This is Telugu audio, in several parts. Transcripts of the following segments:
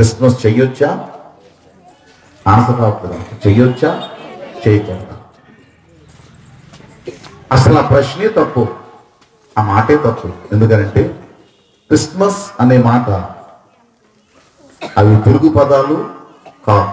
క్రిస్మస్ చెయ్యొచ్చా ఆన్సర్ రావట్లేదు చెయ్యొచ్చా చేయకూడదా అసలు ఆ ప్రశ్నే తప్పు ఆ మాటే తప్పు ఎందుకంటే క్రిస్మస్ అనే మాట అవి తెలుగు పదాలు కావు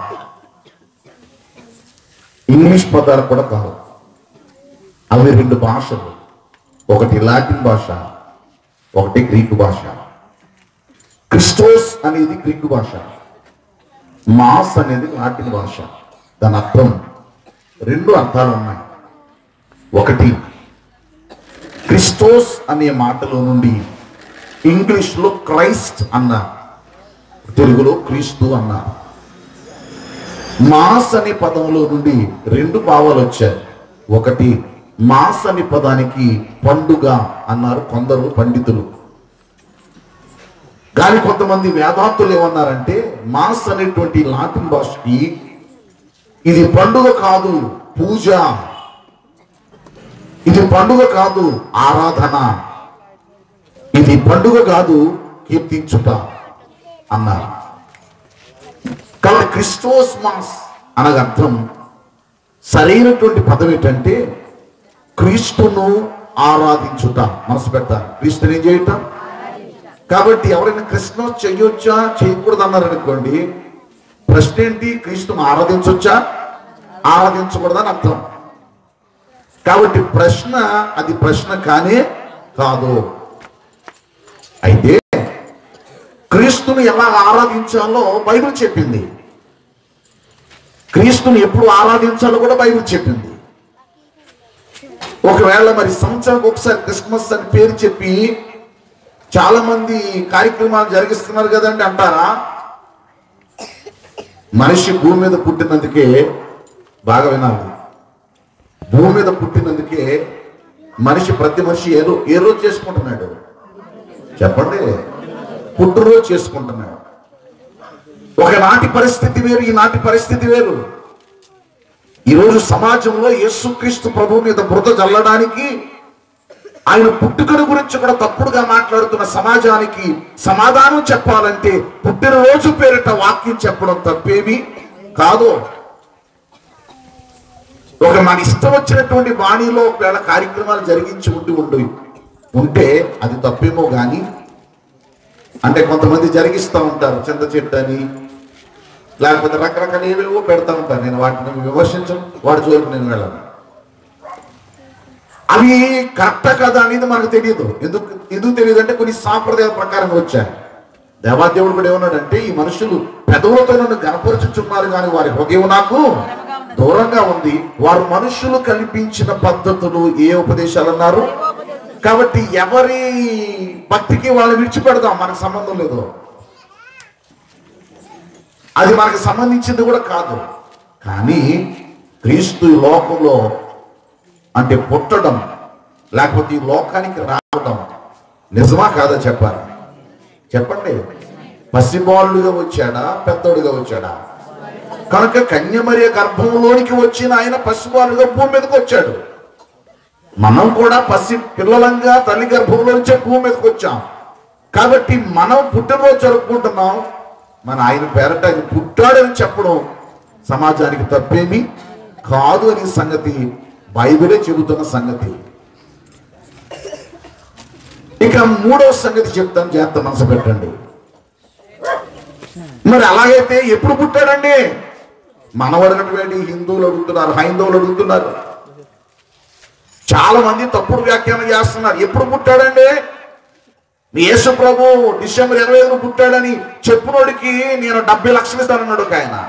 ఇంగ్లీష్ పదాలు కూడా కావు అవి రెండు భాషలు ఒకటి లాటిన్ భాష ఒకటి గ్రీకు భాష క్రిస్టోస్ అనేది గ్రీకు భాష మాస్ అనేది లాటిన్ భాష దాని అర్థం రెండు అర్థాలు ఉన్నాయి ఒకటి క్రిస్టోస్ అనే మాటలో నుండి ఇంగ్లీష్లో క్రైస్ట్ అన్న తెలుగులో క్రీస్తు అన్న మాస్ అనే పదంలో నుండి రెండు భావాలు వచ్చాయి ఒకటి మాస్ అనే పదానికి పండుగ అన్నారు కొందరు పండితులు కానీ కొంతమంది వేదాంతులు ఏమన్నారంటే మాస్ అనేటువంటి లాటిన్ భాషకి ఇది పండుగ కాదు పూజ ఇది పండుగ కాదు ఆరాధన ఇది పండుగ కాదు కీర్తించుట అన్నారు కాబట్టి క్రిస్టోస్ మాస్ అనగా అర్థం సరైనటువంటి పదం ఏంటంటే క్రీస్తును ఆరాధించుట మనసు పెట్టాలి క్రీస్తుని ఏం చేయటం కాబట్టి ఎవరైనా క్రిస్మస్ చేయొచ్చా చేయకూడదు అన్నారు అనుకోండి ప్రశ్న ఏంటి క్రీస్తును ఆరాధించొచ్చా ఆరాధించకూడదని అర్థం కాబట్టి ప్రశ్న అది ప్రశ్న కానే కాదు అయితే క్రీస్తుని ఎలా ఆరాధించాలో బైబిల్ చెప్పింది క్రీస్తుని ఎప్పుడు ఆరాధించాలో కూడా బైబిల్ చెప్పింది ఒకవేళ మరి సంవత్సరానికి ఒకసారి క్రిస్మస్ అని పేరు చెప్పి చాలా మంది కార్యక్రమాలు జరిగిస్తున్నారు కదండి అంటారా మనిషి భూమి మీద పుట్టినందుకే బాగా వినాలి భూమి మీద పుట్టినందుకే మనిషి ప్రతి మనిషి ఏ రో- ఏ రోజు చేసుకుంటున్నాడు చెప్పండి పుట్టినరోజు చేసుకుంటున్నాడు ఒకనాటి పరిస్థితి వేరు ఈనాటి పరిస్థితి వేరు ఈరోజు సమాజంలో యేసుక్రీస్తు ప్రభు మీద బురద జల్లడానికి ఆయన పుట్టుకను గురించి కూడా తప్పుడుగా మాట్లాడుతున్న సమాజానికి సమాధానం చెప్పాలంటే పుట్టినరోజు పేరిట వాక్యం చెప్పడం తప్పేమి కాదు ఒక మన ఇష్టం వచ్చినటువంటి బాణీలో ఒకవేళ కార్యక్రమాలు జరిగించి ఉండి ఉండి ఉంటే అది తప్పేమో కానీ అంటే కొంతమంది జరిగిస్తూ ఉంటారు చింత చెట్టు అని లేకపోతే రకరకాల ఏవేవో పెడతా ఉంటారు నేను వాటిని విమర్శించను వాడి జోలికి నేను వెళ్ళను అవి కరెక్టా కదా అనేది మనకు తెలియదు ఎందుకు ఎందుకు తెలియదు అంటే కొన్ని సాంప్రదాయాల ప్రకారం వచ్చాయి దేవాదేవుడు కూడా ఏమన్నాడంటే ఈ మనుషులు పెదవులతో నన్ను గనపరుచుచున్నారు కానీ వారి హృదయం నాకు దూరంగా ఉంది వారు మనుషులు కల్పించిన పద్ధతులు ఏ ఉపదేశాలు అన్నారు కాబట్టి ఎవరి భక్తికి వాళ్ళు విడిచిపెడదాం మనకు సంబంధం లేదు అది మనకు సంబంధించింది కూడా కాదు కానీ క్రీస్తు ఈ లోకంలో అంటే పుట్టడం లేకపోతే ఈ లోకానికి రావడం నిజమా కాదా చెప్పాలి చెప్పండి పసిబాలుడుగా వచ్చాడా పెద్దోడుగా వచ్చాడా కనుక కన్యమరియ గర్భంలోనికి వచ్చిన ఆయన పసిబాలుగా భూమి మీదకి వచ్చాడు మనం కూడా పసి పిల్లలంగా తల్లి గర్భంలో నుంచే భూమి మీదకి వచ్చాం కాబట్టి మనం పుట్టినరోజు జరుపుకుంటున్నాం మన ఆయన పేరట ఆయన పుట్టాడని చెప్పడం సమాజానికి తప్పేమి కాదు అనే సంగతి బైబిలే చెబుతున్న సంగతి ఇక మూడవ సంగతి చెప్తాను జాగ్రత్త మనసు పెట్టండి మరి అలాగైతే ఎప్పుడు పుట్టాడండి మనం అడగటువంటి హిందువులు అడుగుతున్నారు హైందవులు అడుగుతున్నారు చాలా మంది తప్పుడు వ్యాఖ్యానం చేస్తున్నారు ఎప్పుడు పుట్టాడండి మీ యేసు ప్రభు డిసెంబర్ ఇరవై ఐదున పుట్టాడని చెప్పునోడికి నేను డెబ్బై లక్షలు ఇస్తానన్నాడు ఒక ఆయన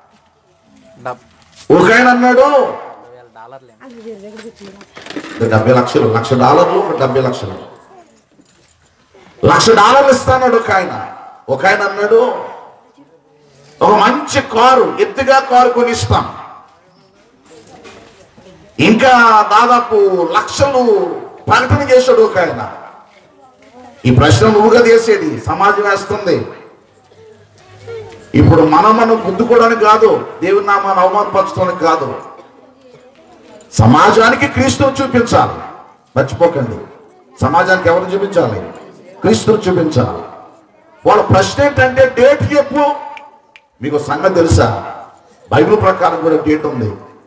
ఒక ఆయన అన్నాడు డెబ్బై లక్షలు లక్ష డాలర్లు ఒక డెబ్బై లక్షలు లక్ష డాలర్లు ఇస్తాడు ఒక ఆయన ఒక ఆయన అన్నాడు ఒక మంచి కారు ఎత్తుగా కారు కొనిస్తాం ఇంకా దాదాపు లక్షలు ప్రకటన చేశాడు ఒక ఆయన ఈ ప్రశ్న నువ్వుగా చేసేది సమాజం వేస్తుంది ఇప్పుడు మనం మనం గుద్దుకోవడానికి కాదు దేవుని నామాన్ని అవమానపరచడానికి కాదు సమాజానికి క్రీస్తును చూపించాలి మర్చిపోకండి సమాజానికి ఎవరు చూపించాలి క్రీస్తును చూపించాలి వాళ్ళ ప్రశ్న ఏంటంటే డేట్ చెప్పు మీకు ఒక సంగతి తెలుసా బైబిల్ ప్రకారం కూడా డేట్ ఉంది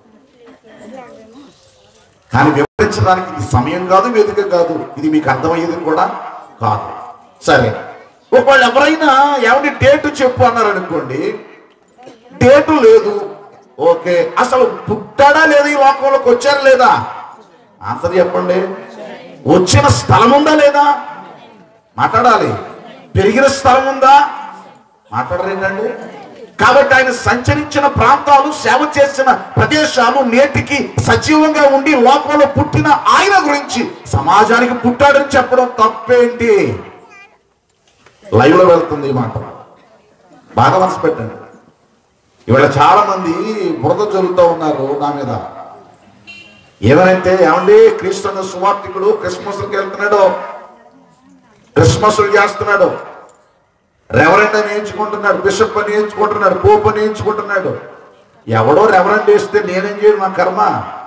కానీ వివరించడానికి ఇది సమయం కాదు వేదిక కాదు ఇది మీకు అర్థమయ్యేది కూడా కాదు సరే ఒకవేళ ఎవరైనా ఏమండి డేట్ చెప్పు అన్నారు అనుకోండి డేటు లేదు ఓకే అసలు పుట్టాడా లేదా ఈ లోకంలోకి వచ్చారా లేదా ఆన్సర్ చెప్పండి వచ్చిన స్థలం ఉందా లేదా మాట్లాడాలి పెరిగిన స్థలం ఉందా మాట్లాడరేంటండి కాబట్టి ఆయన సంచరించిన ప్రాంతాలు సేవ చేసిన ప్రదేశాలు నేటికి సజీవంగా ఉండి లోకంలో పుట్టిన ఆయన గురించి సమాజానికి పుట్టాడని చెప్పడం తప్పేంటి లైవ్ లో వెళ్తుంది ఈ మాట బాగా మనసు పెట్టండి ఇవాళ చాలా మంది బురద జరుగుతూ ఉన్నారు నా మీద ఏమనంటే ఏమండి క్రీస్తు సువార్థికుడు క్రిస్మస్కి వెళ్తున్నాడు క్రిస్మస్లు చేస్తున్నాడు రెవరెండ్ అని ఎంచుకుంటున్నాడు బిషప్ అని ఎంచుకుంటున్నాడు పోప్ అని ఎంచుకుంటున్నాడు ఎవడో రెవరెండ్ వేస్తే నేనేం చేయను నా కర్మ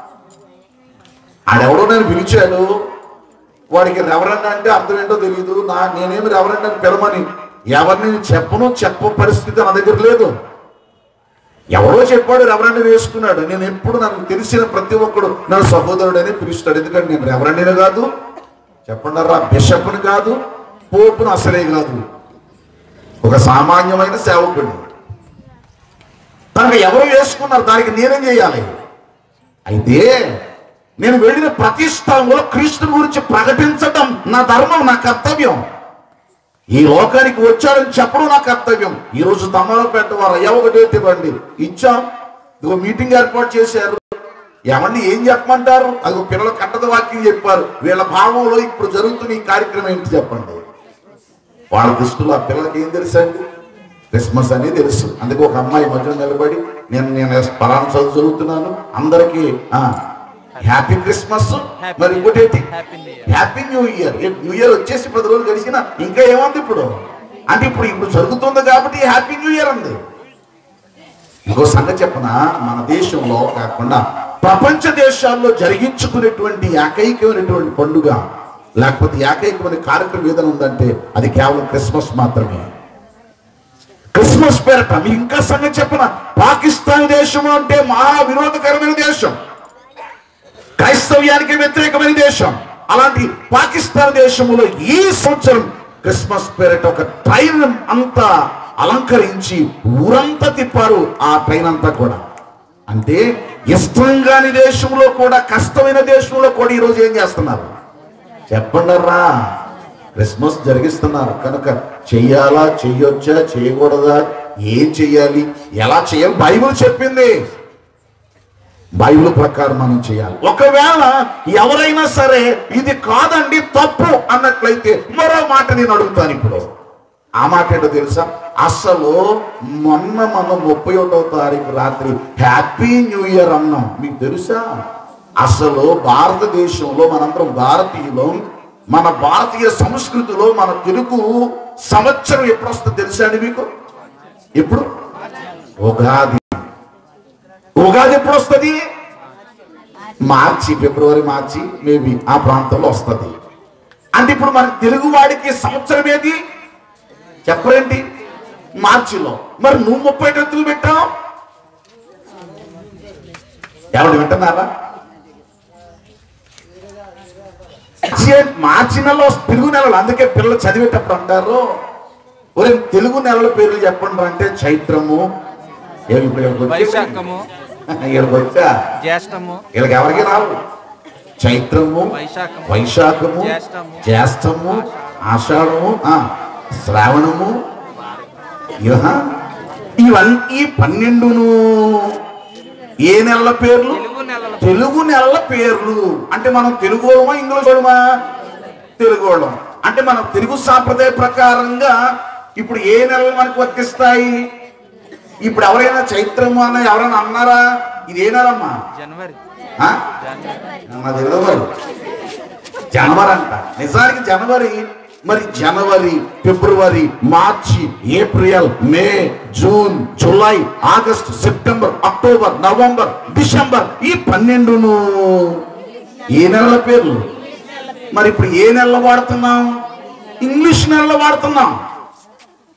ఆడెవడో నేను పిలిచాడు వాడికి రెవరెండ్ అంటే అర్థం ఏంటో తెలియదు నా నేనేమి రెవరెండ్ అని పిలమని ఎవరిని చెప్పను చెప్ప పరిస్థితి నా దగ్గర లేదు ఎవరో చెప్పాడు రెవరెండ్ వేసుకున్నాడు నేను ఎప్పుడు నాకు తెలిసిన ప్రతి ఒక్కడు నా సహోదరుడని పిలుస్తాడు ఎందుకంటే నేను రెవరెండ్ని కాదు చెప్పండి రా బిషప్ని కాదు పోపును అసలే కాదు ఒక సామాన్యమైన సేవకుడిని తనకు ఎవరు వేసుకున్నారు దానికి నేనేం చేయాలి అయితే నేను వెళ్ళిన ప్రతి స్థలంలో క్రీస్తుని గురించి ప్రకటించడం నా ధర్మం నా కర్తవ్యం ఈ లోకానికి వచ్చాడని చెప్పడం నా కర్తవ్యం ఈ రోజు తమ్మలపేట వారు అయ్యా ఒక డేట్ ఇవ్వండి ఇచ్చాం ఇదిగో మీటింగ్ ఏర్పాటు చేశారు ఏమండి ఏం చెప్పమంటారు అది పిల్లల కట్టద వాక్యం చెప్పారు వీళ్ళ భావంలో ఇప్పుడు జరుగుతున్న ఈ కార్యక్రమం ఏంటి చెప్పండి వాళ్ళ దృష్టిలో ఆ పిల్లలకి ఏం తెలుసు అండి క్రిస్మస్ అని తెలుసు అందుకే ఒక అమ్మాయి మధ్యలో నిలబడి నేను నేను పలానా చదువు చదువుతున్నాను అందరికీ హ్యాపీ క్రిస్మస్ మరి ఇంకోటి ఏంటి happy new year happy new year new year వచ్చేసి పది రోజులు గడిచిన ఇంకా ఏముంది ఇప్పుడు అంటే ఇప్పుడు ఇప్పుడు జరుగుతుంది కాబట్టి హ్యాపీ న్యూ ఇయర్ ఉంది ఇంకో సంగతి చెప్పన మన దేశంలో కాకుండా ప్రపంచ దేశాల్లో జరిగించుకునేటువంటి ఏకైకమైనటువంటి పండుగ లేకపోతే ఏకైకమైన కార్యక్రమం ఏదైనా ఉందంటే అది కేవలం క్రిస్మస్ మాత్రమే క్రిస్మస్ పేరట మీకు ఇంకా సంగతి చెప్పన పాకిస్తాన్ దేశం అంటే మహా విరోధకరమైన దేశం క్రైస్తవ్యానికి వ్యతిరేకమైన దేశం అలాంటి పాకిస్తాన్ దేశంలో ఈ సంవత్సరం క్రిస్మస్ పేరిట ఒక ట్రైన్ అంతా అలంకరించి ఊరంతా తిప్పారు ఆ ట్రైన్ అంతా కూడా అంటే ఇష్టం కాని దేశంలో కూడా కష్టమైన దేశంలో కూడా ఈరోజు ఏం చేస్తున్నారు చెప్పండర్రా క్రిస్మస్ జరిగిస్తున్నారు కనుక చెయ్యాలా చెయ్యొచ్చా చేయకూడదా ఏం చెయ్యాలి ఎలా చేయాలి బైబిల్ చెప్పింది బైబిల్ ప్రకారం మనం చేయాలి ఒకవేళ ఎవరైనా సరే ఇది కాదండి తప్పు అన్నట్లయితే మరో మాట నేను అడుగుతాను ఇప్పుడు ఆ మాట ఏంటో తెలుసా అసలు మొన్న మనం ముప్పై ఒకటో తారీఖు రాత్రి హ్యాపీ న్యూ ఇయర్ అన్నాం మీకు తెలుసా అసలు భారతదేశంలో మనందరం భారతీయులం మన భారతీయ సంస్కృతిలో మన తెలుగు సంవత్సరం ఎప్పుడు వస్తుందో తెలుసా అండి మీకు ఎప్పుడు ఉగాది ఉగాది ఎప్పుడు వస్తుంది మార్చి ఫిబ్రవరి మార్చి మేబీ ఆ ప్రాంతంలో వస్తుంది అంటే ఇప్పుడు మన తెలుగు వాడికి సంవత్సరం ఏది చెప్పరేంటి మార్చిలో మరి నువ్వు ముప్పై ఎందుకు పెట్టావు ఎవరు వింటున్నారా మార్చి- మార్చి నెలలో తెలుగు నెలలు అందుకే పిల్లలు చదివేటప్పుడు అంటారు ఒరే తెలుగు నెలల పేర్లు చెప్పండి అంటే చైత్రము ఏమి ఇప్పుడు ఇక్కడికి వచ్చేసి- వైశాఖము ఇక్కడికి వచ్చా జ్యేష్టము వీళ్ళకి ఎవరికి రావు చైత్రము వైశాఖము, వైశాఖము జ్యేష్ఠము, జ్యేష్టము ఆషాఢము ఆ, శ్రావణము ఇవహ, ఇవన్నీ పన్నెండును ఏ నెలల పేర్లు తెలుగు నెలల తెలుగు నెలల పేర్లు అంటే మనం తెలుగు వాళ్ళమా ఇంగ్లీష్ వాళ్ళమా తెలుగు వాళ్ళం అంటే మనం తెలుగు సాంప్రదాయ ప్రకారంగా ఇప్పుడు ఏ నెలలు మనకు వర్తిస్తాయి ఇప్పుడు ఎవరైనా చైత్రము అన్న ఎవరైనా అన్నారా ఇది ఏ నెలమ్మా జనవరి ఆ? జనవరి నా తెలియదు మరి జనవరి అంట నిజానికి జనవరి మరి జనవరి ఫిబ్రవరి మార్చి ఏప్రిల్ మే జూన్ జూలై August September October November December ఈ పన్నెండును ఏ నెలల పేర్లు మరి ఇప్పుడు ఏ నెలలో వాడుతున్నాం ఇంగ్లీష్ నెలలో వాడుతున్నాం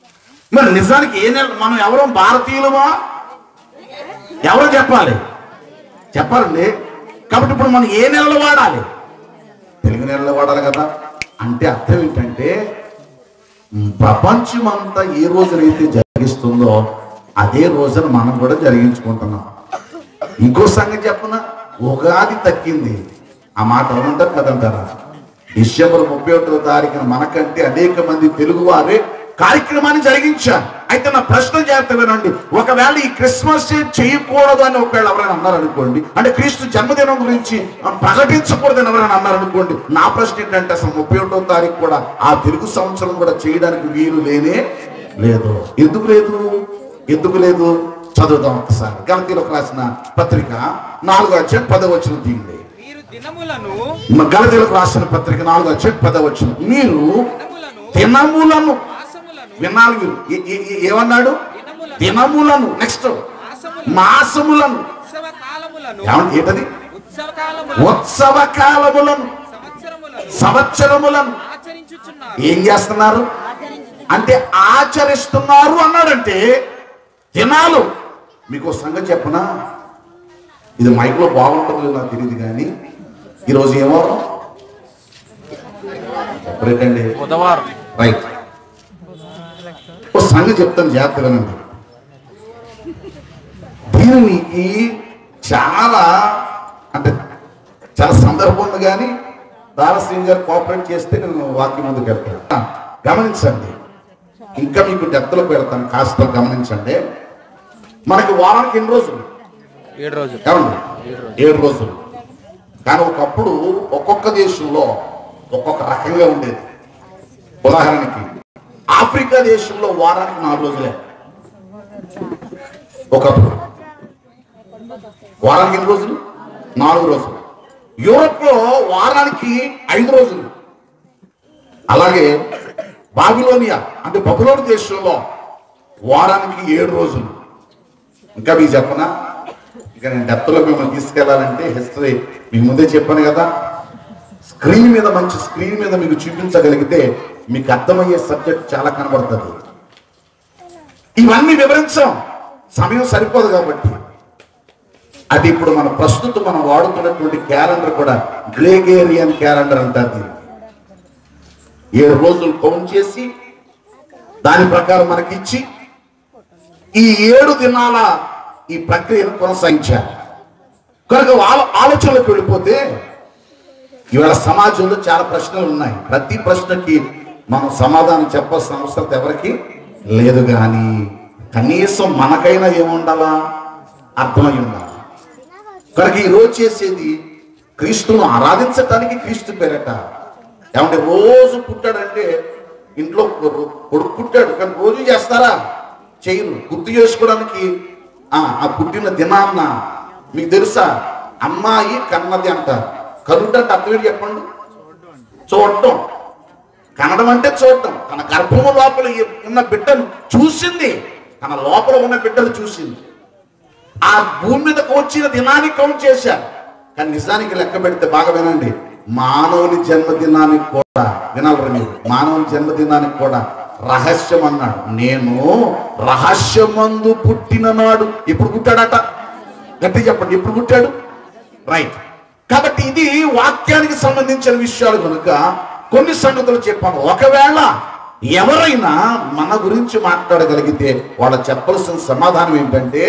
మరి నిజానికి ఏ నెల మనం ఎవరు భారతీయులమా ఎవరు చెప్పాలి చెప్పాలండి కాబట్టి ఇప్పుడు మనం ఏ నెలలో వాడాలి తెలుగు నెలలో వాడాలి కదా అంటే అర్థం ఏంటంటే ఉమ్, ప్రపంచమంతా ఏ రోజునైతే జరిగిస్తుందో అదే రోజున మనం కూడా జరిగించుకుంటున్నాం ఇంకో సంగతి చెప్పన ఉగాది తక్కింది ఆ మాట అవునంటారు కదంటారా డిసెంబర్ ముప్పై ఒకటో తారీఖున మనకంటే అనేక మంది తెలుగు వారే కార్యక్రమాన్ని జరిగించారు అయితే నా ప్రశ్న జాగ్రత్త వినండి ఒకవేళ ఈ క్రిస్మస్ డే చేయకూడదు అని ఒకవేళ ఎవరైనా అన్నారనుకోండి అంటే క్రీస్తు జన్మదినం గురించి ప్రకటించకూడదని ఎవరైనా అన్నారనుకోండి నా ప్రశ్న ఏంటంటే అసలు ముప్పై ఒకటో తారీఖు కూడా ఆ తెలుగు సంవత్సరం కూడా చేయడానికి వీలు లేనే లేదు ఎందుకు లేదు ఎందుకు లేదు చదువుదాం ఒకసారి గలతీలకు రాసిన పత్రిక నాలుగో అధ్యాయం పదో వచ్చిన తీయండి మీరు దినములను గలతీలకు రాసిన పత్రిక నాలుగో అధ్యాయం పదో వచ్చిన మీరు దినములను దినములను మాసములను వినాలి మీరు ఏ- ఏ- ఏ- ఏమన్నాడు దినములను దినములను నెక్స్ట్ మాసములను మాసములను ఉత్సవ కాలములను ఏమండి ఏంటది ఉత్సవ కాలములను ఉత్సవ కాలములను సంవత్సరములను సంవత్సరములను ఆచరించుచున్నారు ఏం చేస్తున్నారు అంటే ఆచరిస్తున్నారు అన్నాడంటే దినాలు మీకు ఓ సంగతి చెప్పనా ఇది మైక్లో బాగుంటుందో నాకు తెలియదు కానీ ఈరోజు ఏమో చెప్పరేటండి బుధవారం రైట్ ఓ సంగతి చెప్తాను జాగ్రత్త వినండి దీనికి చాలా అంటే చాలా సందర్భం ఉంది కానీ దారశ్రీని గారు కోఆపరేట్ చేస్తే నేను వాక్యం ముందుకు వెళ్తాను ఆ, గమనించండి ఇంకా మీకు డెప్త్లో పెడతాను కాస్త గమనించండి మనకి వారానికి ఎన్ని రోజులు ఏడు రోజులు ఏమండి ఏడు రోజులు కానీ ఒకప్పుడు ఒక్కొక్క దేశంలో ఒక్కొక్క రకంగా ఉండేది ఉదాహరణకి ఆఫ్రికా దేశంలో వారానికి నాలుగు రోజులే ఒకప్పుడు వారానికి ఎన్ని రోజులు నాలుగు రోజులు యూరోప్ లో వారానికి ఐదు రోజులు అలాగే బాబిలోనియా అంటే బబులోని దేశంలో వారానికి ఏడు రోజులు ఇంకా మీకు చెప్పనా ఇక నేను డెప్త్లో మిమ్మల్ని తీసుకెళ్లాలంటే హిస్టరీ మీకు ముందే చెప్పాను కదా స్క్రీన్ మీద మంచి స్క్రీన్ మీద మీకు చూపించగలిగితే మీకు అర్థమయ్యే సబ్జెక్ట్ చాలా కనబడుతుంది ఇవన్నీ వివరించాం సమయం సరిపోదు కాబట్టి అది ఇప్పుడు మన ప్రస్తుతం మనం వాడుతున్నటువంటి క్యాలెండర్ కూడా గ్రేగేరియన్ క్యాలెండర్ అంటారు దీన్ని ఏడు రోజులు కౌంట్ చేసి దాని ప్రకారం మనకి ఇచ్చి ఈ ఏడు దినాల ఈ ప్రక్రియను కొనసాగించారు కనుక వాళ్ళ ఆలోచనలకు వెళ్ళిపోతే ఇవాళ సమాజంలో చాలా ప్రశ్నలు ఉన్నాయి ప్రతి ప్రశ్నకి మనం సమాధానం చెప్పాల్సిన అవసరం ఎవరికి లేదు కానీ కనీసం మనకైనా ఏముండాలా అర్థమై ఉండాలి కనుక ఈ రోజు చేసేది క్రీస్తును ఆరాధించటానికి క్రీస్తు పేరట ఏమంటే రోజు పుట్టాడంటే ఇంట్లో కొ- కొడుకు పుట్టాడు కానీ రోజు చేస్తారా చేయరు గుర్తు చేసుకోవడానికి ఆ ఆ పుట్టిన దినాన్న మీకు తెలుసా అమ్మాయి కన్నది అంటారు కరుట అంటే అర్థం ఏంటి చెప్పండి చూడటం కనడం అంటే చూడటం తన గర్భము లోపల ఉన్న బిడ్డను చూసింది తన లోపల ఉన్న బిడ్డను చూసింది ఆ భూమి మీదకు వచ్చిన దినాన్ని కౌంట్ చేశారు కానీ నిజానికి లెక్క పెడితే బాగా వినండి మానవుని జన్మదినానికి కూడా వినాలి మీరు మానవుని జన్మదినానికి కూడా రహస్యం అన్నాడు నేను రహస్యమందు పుట్టిన నాడు ఎప్పుడు పుట్టాడట గట్టి చెప్పండి ఎప్పుడు పుట్టాడు రైట్ కాబట్టి ఇది వాక్యానికి సంబంధించిన విషయాలు కనుక కొన్ని సంగతులు చెప్పాను ఒకవేళ ఎవరైనా మన గురించి మాట్లాడగలిగితే వాళ్ళ చెప్పాల్సిన సమాధానం ఏంటంటే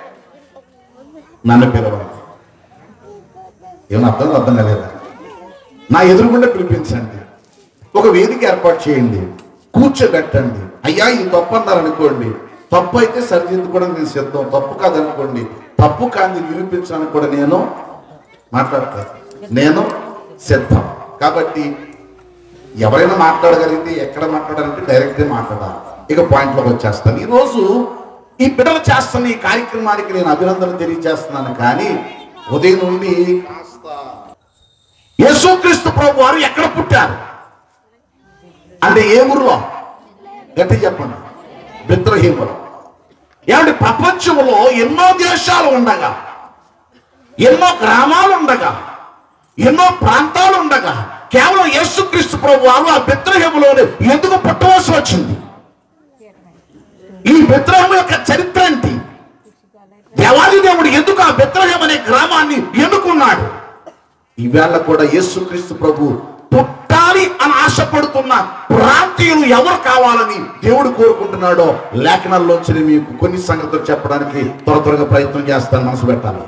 నన్ను పిలవండి ఏమన్నా అర్థం అర్థం కాలేదా నా ఎదురుగుండా పిలిపించండి ఒక వేదిక ఏర్పాటు చేయండి కూర్చోబెట్టండి అయ్యా ఇది తప్పు అన్నారు అనుకోండి తప్పు అయితే సరిదిద్దుకోవడానికి నేను సిద్ధం తప్పు కాదనుకోండి తప్పు కాని నిరూపించడానికి కూడా నేను మాట్లాడతాను నేను సిద్ధం కాబట్టి ఎవరైనా మాట్లాడగలిగితే ఎక్కడ మాట్లాడాలంటే డైరెక్ట్గా మాట్లాడాలి ఇక పాయింట్లోకి వచ్చేస్తాను ఈరోజు ఈ బిడ్డలు చేస్తున్న ఈ కార్యక్రమానికి నేను అభినందన తెలియజేస్తున్నాను కానీ ఉదయం నుండి కాస్త యేసుక్రీస్తు ప్రభు వారు ఎక్కడ పుట్టారు అంటే ఏ ఊర్లో గట్టి చెప్పండి బిత్రహీములో ఏమంటే ప్రపంచంలో ఎన్నో దేశాలు ఉండగా ఎన్నో గ్రామాలు ఉండగా ఎన్నో ప్రాంతాలు ఉండగా కేవలం యేసుక్రీస్తు ప్రభు వారు ఆ బెత్రహేములోనే ఎందుకు పుట్టవలసి వచ్చింది ఈ బెత్రహేమ యొక్క చరిత్ర ఏంటి దేవాది దేవుడు ఎందుకు ఆ బెత్రహేమ అనే గ్రామాన్ని ఎన్నుకున్నాడు ఈవేళ కూడా యేసుక్రీస్తు ప్రభు పుట్టాలి అని ఆశపడుతున్న ప్రాంతీయులు ఎవరు కావాలని దేవుడు కోరుకుంటున్నాడో లేఖనాల్లోంచి నేను మీకు కొన్ని సంగతులు చెప్పడానికి త్వర త్వరగా ప్రయత్నం చేస్తాను మనసు పెట్టాలి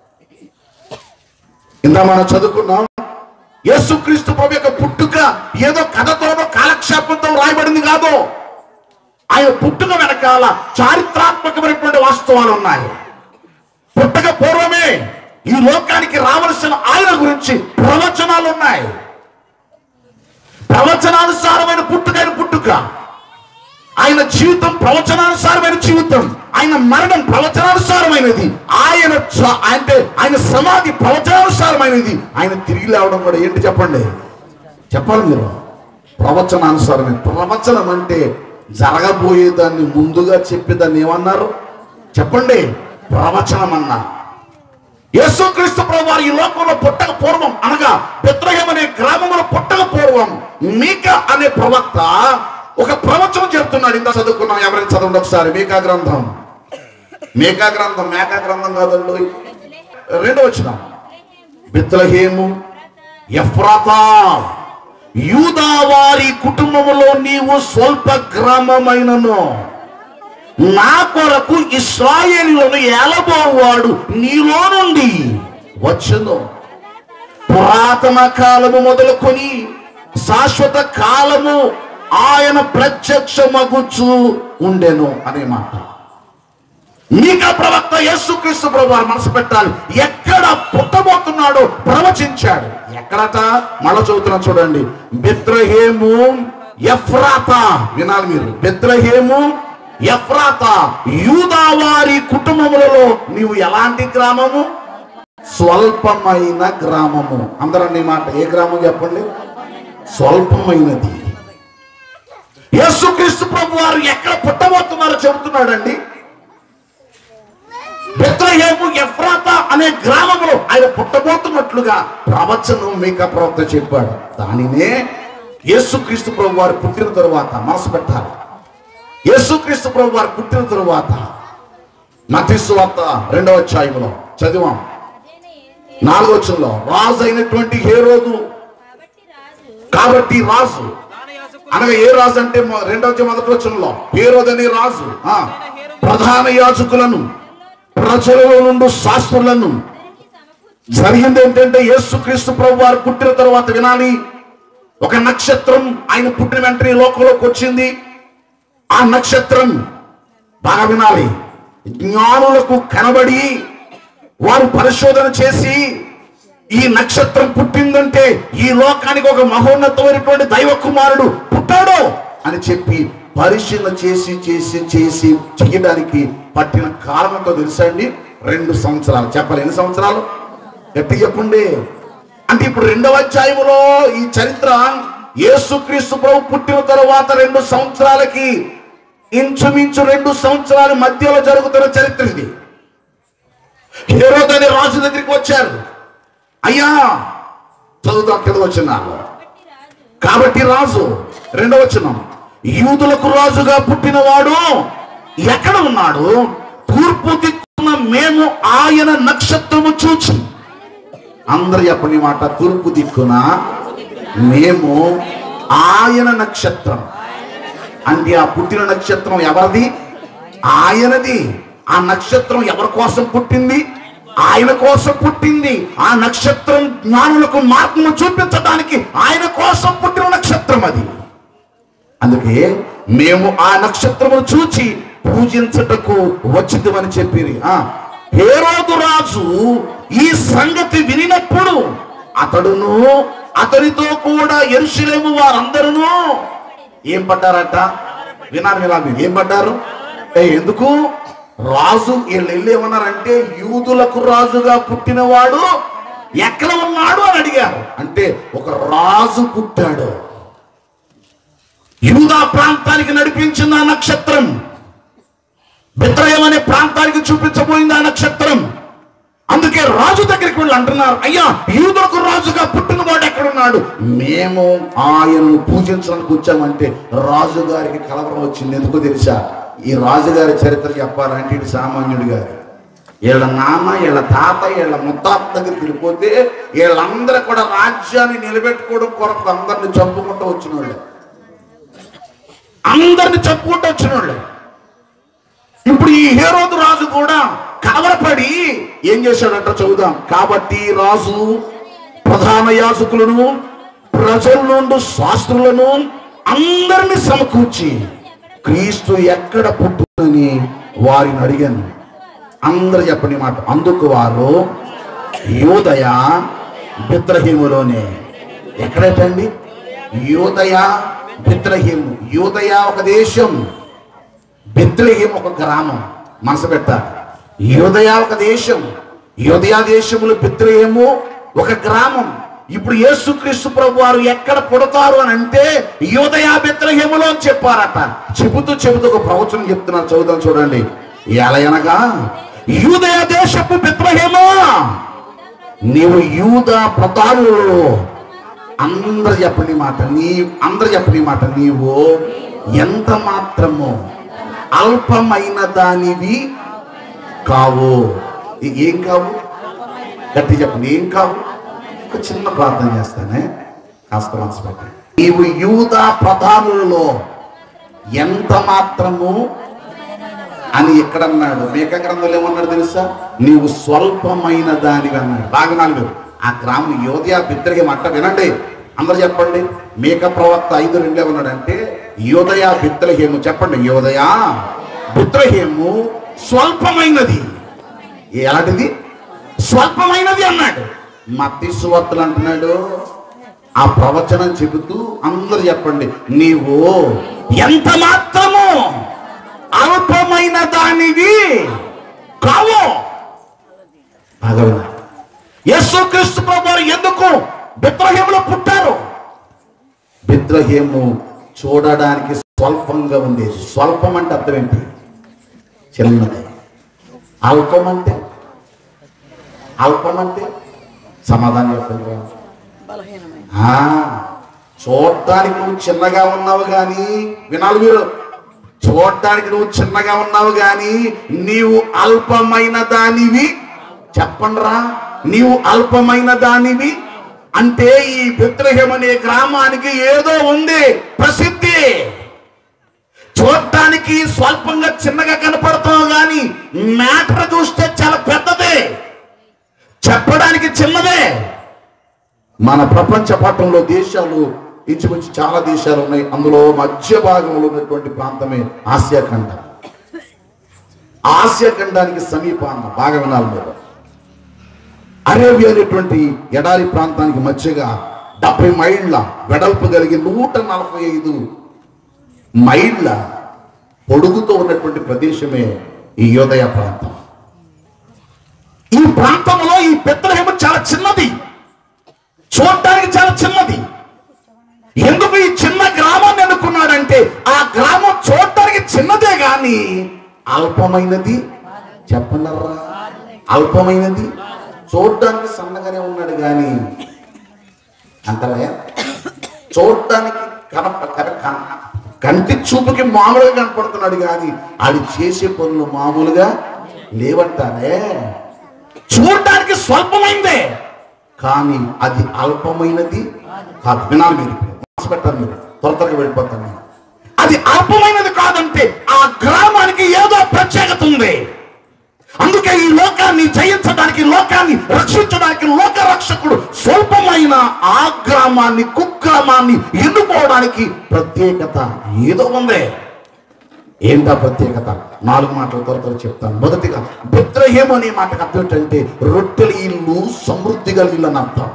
ఇందా మనం చదువుకున్నాం యేసుక్రీస్తు ప్రభు యొక్క పుట్టుక ఏదో కథతోనో కాలక్షేపంతో రాయబడింది కాదు ఆయన పుట్టుక వెనకాల చారిత్రాత్మకమైనటువంటి వాస్తవాలు ఉన్నాయి పుట్టక పూర్వమే ఈ లోకానికి రావలసిన ఆయన గురించి ప్రవచనాలు ఉన్నాయి ప్రవచనానుసారమైన పుట్టుకైన పుట్టుక ఆయన జీవితం ప్రవచనానుసారమైన జీవితం ఆయన మరణం ప్రవచనానుసారమైనది ఆయన చ- అంటే ఆయన సమాధి ప్రవచనానుసారమైనది ఆయన తిరిగి లేవడం కూడా ఏంటి చెప్పండి చెప్పాలి మీరు ప్రవచనానుసారమైన ప్రవచనం అంటే జరగబోయేదాన్ని ముందుగా చెప్పేదాన్ని ఏమన్నారు చెప్పండి ప్రవచనం అన్నారు యేసుక్రీస్తు ప్రభు వారు ఈ లోకంలో పుట్టక పూర్వం అనగా బెత్రహేం అనే గ్రామంలో పుట్టక పూర్వం మీక అనే ప్రవక్త ఒక ప్రవచనం చెప్తున్నాడు ఇంత చదువుకున్నాం ఎవరైనా చదవండి ఒకసారి మీకా గ్రంథం మేకా గ్రంథం మేకా గ్రంథం కాదండి రెండో వచ్చిన బెత్లహేము ఎఫ్రాతా యూదా వారి కుటుంబములో నీవు స్వల్ప గ్రామమైనను నా కొరకు ఇస్రాయేలులను ఏలబోవాడు నీలో నుండి వచ్చును పురాతన కాలము మొదలుకొని శాశ్వత కాలము ఆయన ప్రత్యక్షమగుచు ఉండెను అనే మాట మీకా ప్రవక్త యేసుక్రీస్తు ప్రభు వారు మనసు పెట్టాలి ఎక్కడ పుట్టబోతున్నాడో ప్రవచించాడు ఎక్కడట మళ్ళా చదువుతున్నా చూడండి బెత్రహేము ఎఫ్రాతా వినాలి మీరు బెత్రహేము ఎఫ్రాతా యూదా వారి కుటుంబములలో నీవు ఎలాంటి గ్రామము స్వల్పమైన గ్రామము అందరూ నీ మాట ఏ గ్రామం చెప్పండి స్వల్పమైనది యేసుక్రీస్తు ప్రభు వారు ఎక్కడ పుట్టబోతున్నారో చెబుతున్నాడండి బెత్లహేము ఎఫ్రాతా అనే గ్రామంలో ఆయన పుట్టబోతున్నట్లుగా ప్రవచనం మీక ప్రవక్త చెప్పాడు దానినే యేసుక్రీస్తు ప్రభు వారు పుట్టిన తరువాత మనసు పెట్టాలి యేసుక్రీస్తు ప్రభు వారు పుట్టిన తరువాత మతీసు వార్త రెండవ అధ్యాయంలో చదివాం నాలుగో వచనంలో రాజు అయినటువంటి ఏ రోజు కాబట్టి రాజు దాని యాజకుడు అనగా ఏ రాజు అంటే మొ- రెండవ అధ్యాయం మొదటి వచనంలో హేరోదు అనే రాజు ఆ, ప్రధాన యాజకులను ప్రజలలో నుండి శాస్త్రులను జరిగింది ఏంటంటే యేసుక్రీస్తు ప్రభు వారు పుట్టిన తర్వాత వినాలి ఒక నక్షత్రం ఆయన పుట్టిన వెంటనే ఈ లోకంలోకి వచ్చింది ఆ నక్షత్రం బాగా వినాలి జ్ఞానులకు కనబడి వారు పరిశోధన చేసి ఈ నక్షత్రం పుట్టిందంటే ఈ లోకానికి ఒక మహోన్నతమైనటువంటి దైవ కుమారుడు పుట్టాడు అని చెప్పి పరిశీలన చేసి చేసి చేసి చేయడానికి పట్టిన కారణంతో తెలుసా అండి రెండు సంవత్సరాలు చెప్పాలి ఎన్ని సంవత్సరాలు గట్టి చెప్పండి అంటే ఇప్పుడు రెండవ అధ్యాయంలో ఈ చరిత్ర యేసుక్రీస్తు ప్రభు పుట్టిన తరువాత రెండు సంవత్సరాలకి ఇంచుమించు రెండు సంవత్సరాల మధ్యలో జరుగుతున్న చరిత్ర ఇది హేరోద్ అనే రాజు దగ్గరికి వచ్చారు అయ్యా చదువుతా కింద వచ్చిన కాబట్టి రాజు రెండవ వచనం యూదులకు రాజుగా పుట్టినవాడు ఎక్కడ ఉన్నాడు తూర్పు దిక్కున మేము ఆయన నక్షత్రము చూచి అందరు చెప్పని మాట తూర్పు దిక్కున మేము ఆయన నక్షత్రం అంటే ఆ పుట్టిన నక్షత్రం ఎవరిది ఆయనది ఆ నక్షత్రం ఎవరి కోసం పుట్టింది ఆయన కోసం పుట్టింది ఆ నక్షత్రం జ్ఞానులకు మార్గము చూపించడానికి ఆయన కోసం పుట్టిన నక్షత్రం అది అందుకే మేము ఆ నక్షత్రమును చూచి పూజించటకు వచ్చిందని చెప్పిరి ఆ హేరోదు రాజు ఈ సంగతి వినినప్పుడు అతడును అతనితో కూడా ఎరుషులేము వారందరూ ఏం పడ్డారట వినాలి వినాలి ఏం పడ్డారు ఏ ఎందుకు రాజు వీళ్ళు వెళ్ళి ఏమన్నారంటే యూదులకు రాజుగా పుట్టినవాడు ఎక్కడ ఉన్నాడు అని అడిగారు అంటే ఒక రాజు పుట్టాడు యూదా ప్రాంతానికి నడిపించింది ఆ నక్షత్రం బిత్రయం అనే ప్రాంతానికి చూపించబోయింది ఆ నక్షత్రం అందుకే రాజు దగ్గరికి వెళ్ళి అంటున్నారు అయ్యా యూదులకు రాజుగా పుట్టినవాడు ఎక్కడున్నాడు మేము ఆయనను పూజించడానికి వచ్చామంటే రాజు గారికి కలవరం వచ్చింది ఎందుకు తెలుసా ఈ రాజుగారి చరిత్ర చెప్పాలంటే ఇటు సామాన్యుడు గారు వీళ్ళ నాన్న వీళ్ళ తాత వీళ్ళ ముత్తాత దగ్గరికి వెళ్ళిపోతే వీళ్ళందరూ కూడా రాజ్యాన్ని నిలబెట్టుకోవడం కొరకు అందరిని చంపుకుంటూ వచ్చిన వాళ్ళు అందరిని చంపుకుంటూ వచ్చిన వాళ్ళు ఇప్పుడు ఈ హేరోదు రాజు కూడా కలవరపడి ఏం చేశాడంట చదువుదాం కాబట్టి రాజు ప్రధాన యాజకులను ప్రజల నుండి శాస్త్రులను అందరిని సమకూర్చి క్రీస్తు ఎక్కడ పుట్టునని వారిని అడిగాను అందరు చెప్పని మాట అందుకు వారు యోదయ బిత్రహీములోనే ఎక్కడటండి యోదయ బిత్రహీము యోదయ ఒక దేశం బెత్లెహేం ఒక గ్రామం మనసు పెట్టాలి యోదయ ఒక దేశం యోదయ దేశములు బెత్లెహేము ఒక గ్రామం ఇప్పుడు యేసుక్రీస్తు ప్రభు వారు ఎక్కడ పుడతారు అని అంటే యోదయ బెత్లెహేములో అని చెప్పారట చెబుతూ చెబుతూ ఒక ప్రవచనం చెప్తున్నారు చదువుతాం చూడండి ఎలా అనగా యూదయ దేశపు బెత్లెహేమా నీవు యూద ప్రధానులలో అందరు చెప్పని మాట నీ అందరు చెప్పని మాట నీవు ఎంత మాత్రము అల్పమైన దానివి కావు ఈ- ఏం కావు గట్టి చెప్పండి ఏం కావు ఒక చిన్న ప్రార్థన చేస్తానే కాస్త మనసు పెట్టి నీవు యూద ప్రధానులలో ఎంత మాత్రము అని ఇక్కడ అన్నాడు మేక గ్రంథంలో ఏమన్నాడు తెలుసా నీవు స్వల్పమైన దానివి అన్నాడు బాగా నాలుగు ఆ గ్రామం యోధయ బిద్రహేమ అట్ట వినండి అందరు చెప్పండి మేక ప్రవక్త ఐదు రెండు ఏమన్నాడంటే యోదయ బిద్రహేము చెప్పండి యోదయ బిద్రహేము స్వల్పమైనది ఎలాంటిది స్వల్పమైనది అన్నాడు మత్తి సువార్తలు అంటున్నాడు ఆ ప్రవచనం చెబుతూ అందరు చెప్పండి నీవు ఎంత మాత్రము అల్పమైన దానివి కావు బాగా యేసుక్రీస్తు ప్రభు వారు ఎందుకు బిత్రహేములో పుట్టారు బిత్రహేము చూడడానికి స్వల్పంగా ఉండేది స్వల్పం అంటే అర్థం ఏంటి చిన్నది అల్పం అంటే అల్పం అంటే సమాధానం చెప్పండి రా. బలహీనమైన ఆ, చూడటానికి నువ్వు చిన్నగా ఉన్నావు కానీ వినాలి మీరు చూడటానికి నువ్వు చిన్నగా ఉన్నావు కానీ నీవు అల్పమైన దానివి చెప్పండిరా నీవు అల్పమైన దానివి అంటే ఈ బెత్లహేమ్ అనే గ్రామానికి ఏదో ఉంది ప్రసిద్ధి చూడటానికి స్వల్పంగా చిన్నగా కనపడతావు కానీ మ్యాటర్ చూస్తే చాలా పెద్దదే చెప్పడానికి చిన్నదే మన ప్రపంచ పట్టణంలో దేశాలు ఇంచుమించు చాలా దేశాలు ఉన్నాయి అందులో మధ్య భాగంలో ఉన్నటువంటి ప్రాంతమే ఆసియా ఖండం ఆసియా ఖండానికి సమీపాన బాగా వినాలి మీరు అరేబియా అనేటువంటి ఎడారి ప్రాంతానికి మధ్యగా డెబ్బై మైళ్ళ వెడల్పు కలిగి నూట నలభై ఐదు మైళ్ళ పొడుగుతో ఉన్నటువంటి ప్రదేశమే ఈ యోదయ ప్రాంతం ఈ ప్రాంతంలో ఈ పెద్దహేమ చాలా చిన్నది చూడటానికి చాలా చిన్నది ఎందుకు ఈ చిన్న గ్రామాన్ని అనుకున్నాడంటే ఆ గ్రామం చూడటానికి చిన్నదే గాని అల్పమైనది చెప్పనర్రా అల్పమైనది చూడటానికి సన్నగానే ఉన్నాడు గాని అంటారా చూడటానికి కనప కన- కన- కంటి చూపుకి మామూలుగా కనపడుతున్నాడు కానీ ఆడి చేసే పనులు మామూలుగా లేవంటారే చూడటానికి స్వల్పమైందే కానీ అది అల్పమైనది కాదు వినాలి మీరు ఇప్పుడు. మనసు పెట్టాలి మీరు త్వర త్వరగా వెళ్ళిపోతాను నేను అది అల్పమైనది కాదంటే ఆ గ్రామానికి ఏదో ప్రత్యేకత ఉంది అందుకే ఈ లోకాన్ని జయించడానికి లోకాన్ని రక్షించడానికి లోక రక్షకుడు స్వల్పమైన ఆ గ్రామాన్ని కుగ్రామాన్ని ఎన్నుకోవడానికి ప్రత్యేకత ఏదో ఉంది ఏంటా ప్రత్యేకత నాలుగు మాటలు త్వర త్వర చెప్తాను మొదటిగా బెత్రహేమ్ అనే మాటకు అర్థం ఏంటంటే రొట్టెల ఇల్లు సమృద్ధి కలిగిన అర్థం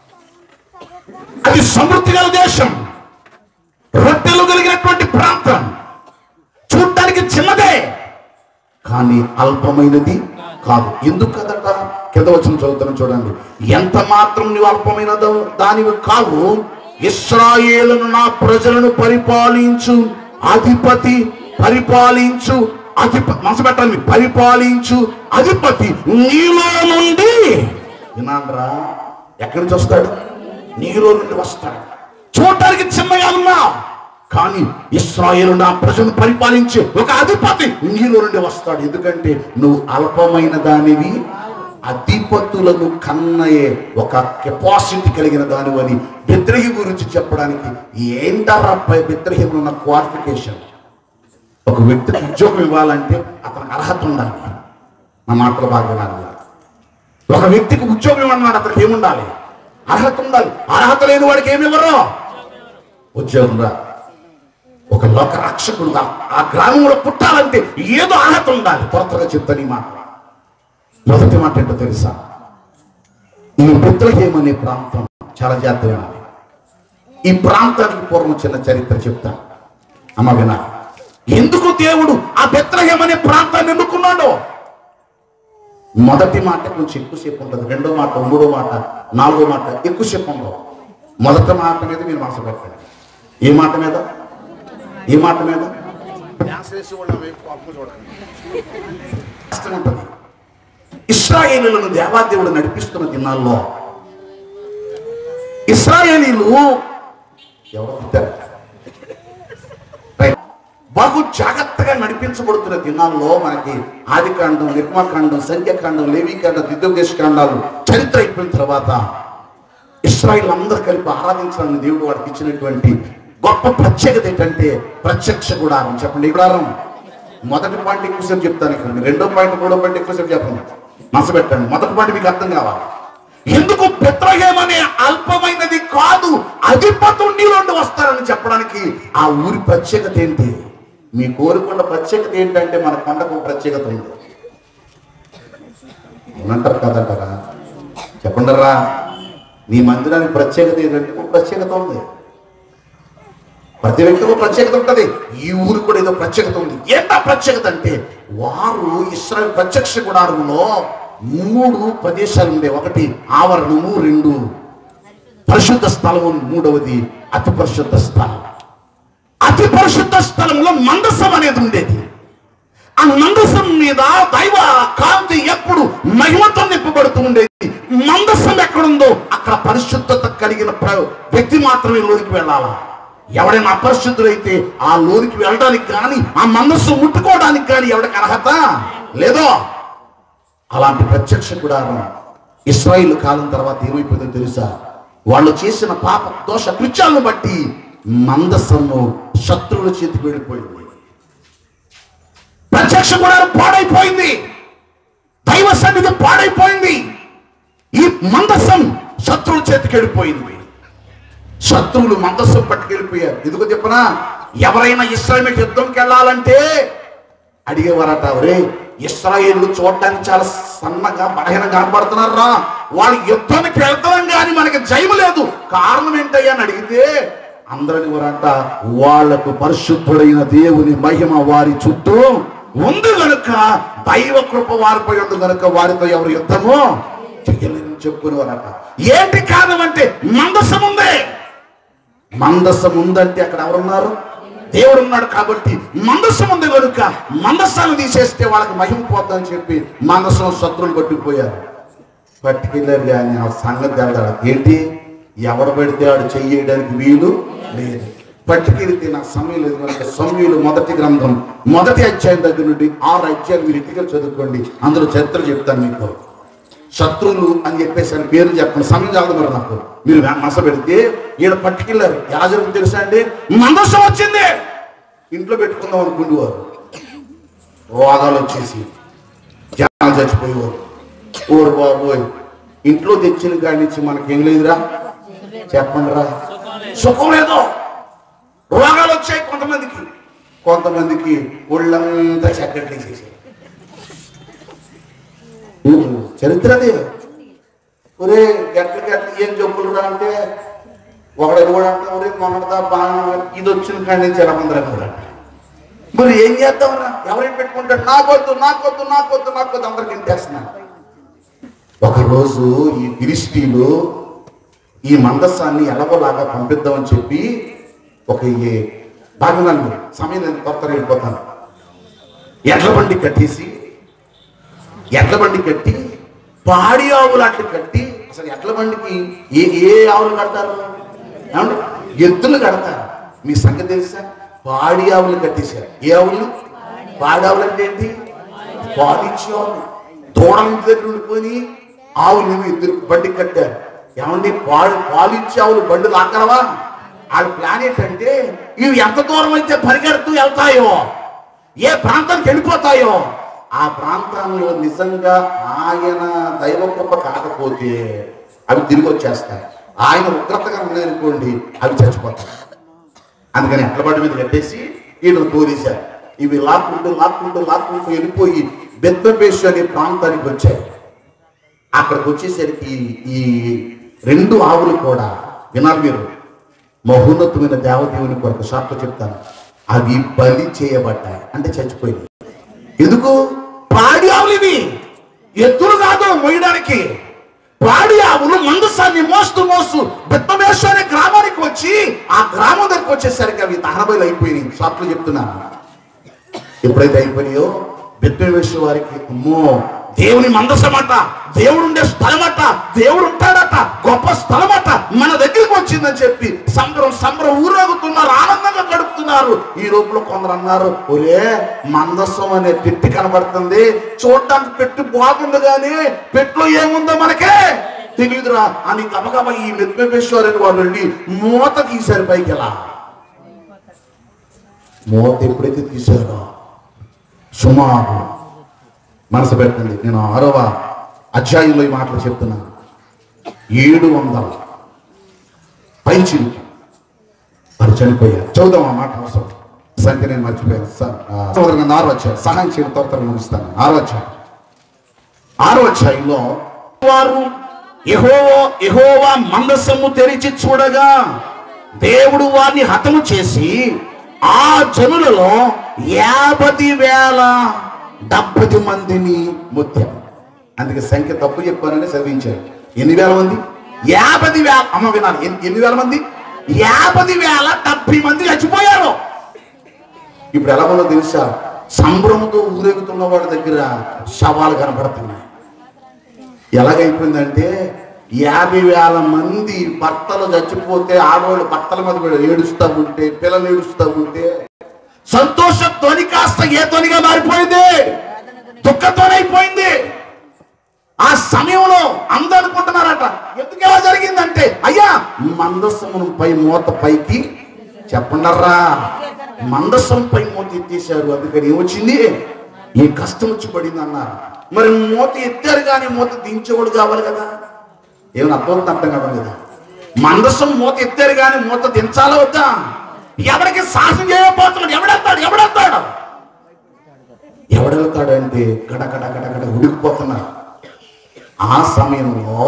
అది సమృద్ధి గల దేశం రొట్టెలు కలిగినటువంటి ప్రాంతం చూడటానికి చిన్నదే కానీ అల్పమైనది కాదు ఎందుకు కదట కింద వచ్చిన చదువుతాను చూడండి ఎంత మాత్రం నువ్వు అల్పమైన దా- దానివి కావు ఇస్రాయేలును నా ప్రజలను పరిపాలించు అధిపతి పరిపాలించు అధిప మనసు పెట్టండి పరిపాలించు అధిపతి నీలో నుండి వినాండ్రా ఎక్కడి నుంచి వస్తాడు నీలో నుండి వస్తాడు చూడటానికి చిన్నగా ఉన్నావు కానీ ఇస్రాయేలు నా ప్రజను పరిపాలించే ఒక అధిపతి నీలో నుండి వస్తాడు ఎందుకంటే నువ్వు అల్పమైన దానివి అధిపతులను కన్నయే ఒక కెపాసిటీ కలిగిన దానివని బెత్రహి గురించి చెప్పడానికి ఏంటారా బెత్రహిం ఉన్న క్వాలిఫికేషన్ ఒక వ్యక్తికి ఉద్యోగం ఇవ్వాలంటే అతనికి అర్హత ఉండాలి నా మాటలు బాగా వినాలి ఒక వ్యక్తికి ఉద్యోగం ఇవ్వమన్నాడు అతనికి ఏముండాలి అర్హత ఉండాలి అర్హత లేని వాడికి ఏమి ఇవ్వరు ఉద్యోగం రా ఒక లోక రక్షకుడుగా ఆ గ్రామంలో పుట్టాలంటే ఏదో అర్హత ఉండాలి త్వర త్వరగా చెప్తాను ఈ మాట మొదటి మాట ఏంటో తెలుసా ఈ బెత్లహేమ్ అనే ప్రాంతం చాలా జాగ్రత్తగా ఈ ప్రాంతానికి పూర్వం చిన్న చరిత్ర చెప్తా అమ్మ వినా ఎందుకు దేవుడు ఆ బెత్లహేమ్ అనే ప్రాంతాన్ని ఎన్నుకున్నాడు మొదటి మాట కొంచెం ఎక్కువసేపు ఉంటుంది రెండో మాట మూడో మాట నాలుగో మాట ఎక్కువసేపు ఉండవు మొదటి మాట మీద మీరు మనసు పెట్టండి ఏ మాట మీద ఏ మాట మీద డ్యాన్స్ వేసే వాళ్ళు నా వైపు కోపంగా చూడకండి. కష్టం ఉంటుంది ఇస్రాయేలీలను దేవాదేవుడు నడిపిస్తున్న దినాల్లో ఇస్రాయేలీలు ఎవరు పుట్టారు? రైట్. బహు జాగ్రత్తగా నడిపించబడుతున్న దినాల్లో మనకి ఆదికాండం నిర్మాకాండం సంఖ్యాకాండం లేవీకాండం దిద్యోగేశ కాండాలు చరిత్ర అయిపోయిన తర్వాత ఇస్రాయిల్ అందరూ కలిపి ఆరాధించాలని దేవుడు వాడికి ఇచ్చినటువంటి గొప్ప ప్రత్యేకత ఏంటంటే ప్రత్యక్ష గుడారం చెప్పండి ఈ గుడారం మొదటి పాయింట్ ఎక్కువసేపు చెప్తాను ఇక్కడ మీరు రెండో పాయింట్ మూడో పాయింట్ ఎక్కువసేపు చెప్పండి మనసు పెట్టండి మొదటి పాయింట్ మీకు అర్థం కావాలి ఎందుకు బెత్రహేమ్ అనే అల్పమైనది కాదు అధిపతులు నీలోండి వస్తారని చెప్పడానికి ఆ ఊరి ప్రత్యేకత ఏంటి మీ కోరుకున్న ప్రత్యేకత ఏంటంటే మన కొండకు ఒక ప్రత్యేకత ఉంది అవునంటారు కదంటారా చెప్పండరా నీ మందిరానికి ప్రత్యేకత ఏంటంటే ఒక ప్రత్యేకత ఉంది ప్రతి వ్యక్తికి ఒక ప్రత్యేకత ఉంటుంది ఈ ఊరికి కూడా ఏదో ప్రత్యేకత ఉంది ఏంటా ప్రత్యేకత అంటే వారు ఇస్రాయల్ ప్రత్యక్ష గుడారంలో మూడు ప్రదేశాలు ఉండే ఒకటి ఆవరణము రెండు పరిశుద్ధ స్థలము మూడవది అతి పరిశుద్ధ స్థలం అతి పరిశుద్ధ స్థలంలో మందసం అనేది ఉండేది ఆ మందసం మీద దైవ కాంతి ఎప్పుడు మహిమతో నింపబడుతూ ఉండేది మందసం ఎక్కడుందో అక్కడ పరిశుద్ధత కలిగిన ప్ర- వ్యక్తి మాత్రమే లోనికి వెళ్ళాలా ఎవడైనా అపరిశుద్ధుడైతే ఆ లోనికి వెళ్ళడానికి కానీ ఆ మనస్సు ముట్టుకోవడానికి కానీ ఎవరికి అర్హత లేదో అలాంటి ప్రత్యక్ష గుడారం ఇస్రాయిల్ కాలం తర్వాత ఏమైపోయిందో తెలుసా వాళ్ళు చేసిన పాప దోష కృత్యాలను బట్టి మందసము శత్రువుల చేతికి వెళ్ళిపోయింది ప్రత్యక్ష గుడారం పాడైపోయింది దైవ సన్నిధి పాడైపోయింది ఈ మందసం శత్రువుల చేతికి వెళ్ళిపోయింది శత్రువులు మందస్సు పట్టుకెళ్ళిపోయారు ఎందుకు చెప్పనా ఎవరైనా ఇస్రాయేల్ యుద్ధంకి వెళ్ళాలంటే అడిగేవారట ఒరే ఇస్రాయేళ్లు చూడటానికి చాలా సన్నగా బలహీన కనబడుతున్నారా వాళ్ళు యుద్ధానికి వెళ్తాం కానీ మనకి జయము లేదు కారణం ఏంటయ్యా అని అడిగితే అందరిని వారంట వాళ్లకు పరిశుద్ధుడైన దేవుని మహిమ వారి చుట్టూ ఉంది గనుక దైవ కృప వారిపై ఉంది గనుక వారితో ఎవరు యుద్ధము చెయ్యలేరని చెప్పుకునేవారట ఏంటి కారణం అంటే మందసం ఉంది మందసం ఉందంటే అక్కడ ఎవరున్నారు దేవుడు ఉన్నాడు కాబట్టి మందసం ఉంది కనుక మందస్సాన్ని తీసేస్తే వాళ్ళకి మహిమ పోద్దని చెప్పి మందసం శత్రువులు పట్టుకుపోయారు పట్టుకెళ్ళారు కానీ ఆ సంగతి తెలదాడు ఏంటి ఎవడు పెడితే ఆడు చెయ్యడానికి వీలు లేదు పట్టుకెళ్తే నాకు సమయం లేదు కనుక సమయంలో మొదటి గ్రంథం మొదటి అధ్యాయం దగ్గర నుండి ఆరు అధ్యాయులు మీరు ఇంటికి చదువుకోండి అందులో చరిత్ర చెప్తాను మీకు శత్రువులు అని చెప్పేసి అని పేరు చెప్పండి సమయం చాలదు మరి నాకు మీరు మస పెడితే ఈడ పట్టుకెళ్ళారు ఎలా జరుగుతుంది తెలుసా అండి మందసం వచ్చింది ఇంట్లో పెట్టుకుందాం అనుకునేవారు రోగాలు వచ్చేసి జనాలు చచ్చిపోయేవారు ఓరు బాబోయ్ ఇంట్లో తెచ్చిన కాడి నుంచి మనకేం లేదురా చెప్పండి రా సుఖం లేదు రోగాలు వచ్చాయి కొంతమందికి కొంతమందికి ఒళ్ళంతా చక్కట్లేసేసాయి చరిత్ర అదే ఒరే గట్ల గట్ల ఏం జబ్బులు రా అంటే ఒకడు కూడా అంటే ఒరే మొన్నటిదా బాగా ఇది వచ్చిన కాడి నుంచి ఎలా మంది కూడా మరి ఏం చేద్దామరా ఎవరైనా పెట్టుకుంటాడు నాకొద్దు నాకొద్దు నాకొద్దు నాకొద్దు అందరికి ఇంటేస్తున్నారు ఒకరోజు ఈ ఫిలిస్టీలు ఈ మందస్సాన్ని ఎలాగోలాగా పంపిద్దామని చెప్పి ఒక ఈ బాగా నన్ను సమయం నేను కొత్త వెళ్ళిపోతాను ఎడ్ల బండి కట్టేసి ఎడ్ల బండి కట్టి పాడి ఆవు లాంటి కట్టి అసలు ఎడ్ల బండికి ఏ ఏ ఆవులు కడతారు ఏమంటే ఎద్దులు కడతారు మీ సంగతి తెలుసా పాడి ఆవులు కట్టేశారు ఏ ఆవులు పాడి ఆవులు అంటే ఏంటి పాలిచ్చే ఆవులు దూడల ఇంటి దగ్గర ఉండిపోయి ఆవులు ఇద్దరు బండి కట్టారు ఏమండి పాలు పాలిచ్చే ఆవులు బండి లాక్కరవా వాళ్ళ ప్లాన్ ఏంటంటే ఇవి ఎంత దూరం అయితే పరిగెడుతూ వెళ్తాయో ఏ ప్రాంతానికి వెళ్ళిపోతాయో ఆ ప్రాంతంలో నిజంగా ఆయన దైవ కృప కాకపోతే అవి తిరిగి వచ్చేస్తాయి ఆయన ఉగ్రతగా ఉన్నాయనుకోండి అవి చచ్చిపోతాయి అందుకని ఎట్ల బండి మీద కట్టేసి వీళ్ళు తోలేశారు ఇవి లాక్కుంటూ లాక్కుంటూ లాక్కుంటూ వెళ్ళిపోయి బెత్తబేషు అనే ప్రాంతానికి వచ్చాయి అక్కడికి వచ్చేసరికి ఈ రెండు ఆవులు కూడా వినాలి మీరు మహోన్నతమైన దేవదేవుని కొరకు షార్ట్ చెప్తాను అవి బలి చేయబడ్డాయి అంటే చచ్చిపోయింది ఎందుకు పాడి ఆవులు ఇవి ఎత్తులు కాదు మొయ్యడానికి పాడి ఆవులు మందసాన్ని మోస్తూ మోస్తూ బెత్తమేశ్వ అనే గ్రామానికి వచ్చి ఆ గ్రామం దగ్గరికి వచ్చేసరికి అవి తహనబైలు అయిపోయినాయి షార్ట్లు చెప్తున్నాను ఎప్పుడైతే అయిపోయినాయో బెత్తమేశ్వ వారికి అమ్మో దేవుని మందసమట దేవుడు ఉండే స్థలమట దేవుడు ఉంటాడట గొప్ప స్థలమట మన దగ్గరికి వచ్చిందని చెప్పి సంబరం సంబరం ఊరేగుతున్నారు ఆనందంగా గడుపుతున్నారు ఈ రూపంలో కొందరు అన్నారు ఒరే మందస్సం అనే పెట్టి కనబడుతుంది చూడడానికి పెట్టి బాగుంది కానీ పెట్టులో ఏముందో మనకే తెలియదురా అని గబగబ ఈ మెత్మేశ్వరుని వాళ్ళు వెళ్ళి మూత తీశారు పైకి ఎలా మూత ఎప్పుడైతే తీశారో సుమారు మనసు పెట్టండి నేను ఆరవ అధ్యాయంలో ఈ మాటలు చెప్తున్నాను ఏడు వందల పైచిలు వారు చనిపోయారు చదువుదాం ఆ మాట అవసరం సంఖ్య నేను మర్చిపోయాను స- ఆ, సోదరుగా ఆరో వచ్చారు సహాయం చేయడం త్వరగా ముగిస్తాను ఆరో అధ్యాయం ఆరో అధ్యాయంలో వారు యెహోవా యెహోవా మందసము తెరిచి చూడగా దేవుడు వారిని హతము చేసి ఆ జనులలో యాభై వేల డెబ్బై మందిని ముత్యం అందుకే సంఖ్య తప్పు చెప్పానని చదివించారు ఎన్ని వేల మంది యాభై వేల అమ్మ వినాలి ఎన్ని- ఎన్ని వేల మంది యాభై వేల డెబ్బై మంది చచ్చిపోయారు ఇప్పుడు ఎలా ఉందో తెలుసా సంభ్రమంతో ఊరేగుతున్న వాడి దగ్గర శవాలు కనపడుతున్నాయి ఎలాగైపోయిందంటే యాభై వేల మంది భర్తలు చచ్చిపోతే ఆడవాళ్ళు భర్తల మీద కూడా ఏడుస్తూ ఉంటే పిల్లలు ఏడుస్తూ ఉంటే సంతోష ధ్వని కాస్త ఏ ధ్వనిగా మారిపోయింది దుఃఖతోనైపోయింది ఆ సమయంలో అందరూ అనుకుంటున్నారట ఎందుకు ఎలా జరిగిందంటే అయ్యా మందస్సమును పై మూత పైకి చెప్పండర్రా మందస్సం పై మూత ఎత్తేసారు అందుకని ఏమొచ్చింది ఈ కష్టం వచ్చి పడింది అన్నారు మరి మూత ఎత్తారు కానీ మూత దించేవాడు కావాలి కదా ఏమైనా అర్థం అర్థం కావడం లేదా మందస్సం మూత ఎత్తారు కానీ మూత దించాలా వద్దా ఎవరికి సాహసం చేయబోతున్నాడు ఎవడెత్తాడు ఎవడెత్తాడు ఎవడెళ్తాడు అంటే గడగడ గడగడ ఉడికిపోతున్నారు ఆ సమయంలో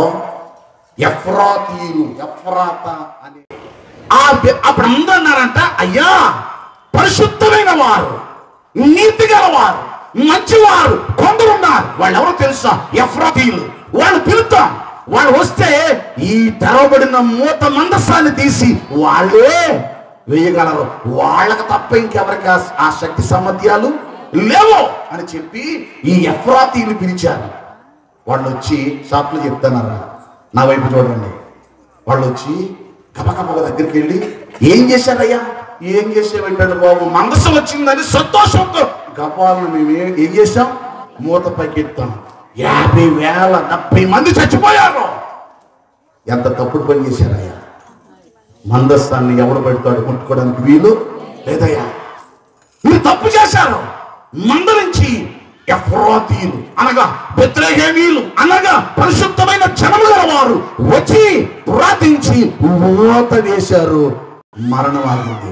ఎఫ్రాతీలు ఎఫ్రాత అని ఆ బె- అప్పుడు అందరూ అన్నారంట అయ్యా పరిశుద్ధమైన వారు నీతి గలవారు మంచివారు కొందరు ఉన్నారు వాళ్ళు ఎవరో తెలుసా ఎఫ్రాతీలు వాళ్ళు పిలుద్దాం వాళ్ళు వస్తే ఈ తెరవబడిన మూత మందస్సాన్ని తీసి వాళ్ళే వేయగలరు వాళ్ళకి తప్ప ఇంకెవరికి ఆ- ఆ శక్తి సామర్థ్యాలు లేవు అని చెప్పి ఈ ఎఫ్రాతీలు పిలిచారు వాళ్ళు వచ్చి షాప్లో చెప్తున్నారా నా వైపు చూడండి వాళ్ళు వచ్చి గబగబ దగ్గరికి వెళ్ళి ఏం చేశారయ్యా ఏం చేసామంటాడు బాబు మందసం వచ్చిందని సంతోషంతో గబాలను మేము ఏ- ఏం చేసాం మూత పైకెత్తాం యాభై వేల డెబ్బై మంది చచ్చిపోయారు ఎంత తప్పుడు పని చేశారయ్యా మందస్సాన్ని ఎవడు పెడతాడు ముట్టుకోవడానికి వీలు లేదయ్యా మీరు తప్పు చేశారు మందరించి ఎఫ్రాతీలు అనగా బెత్లహేమీలు అనగా పరిశుద్ధమైన జనము గలవారు వచ్చి ప్రార్థించి మూత వేశారు మరణం ఆగింది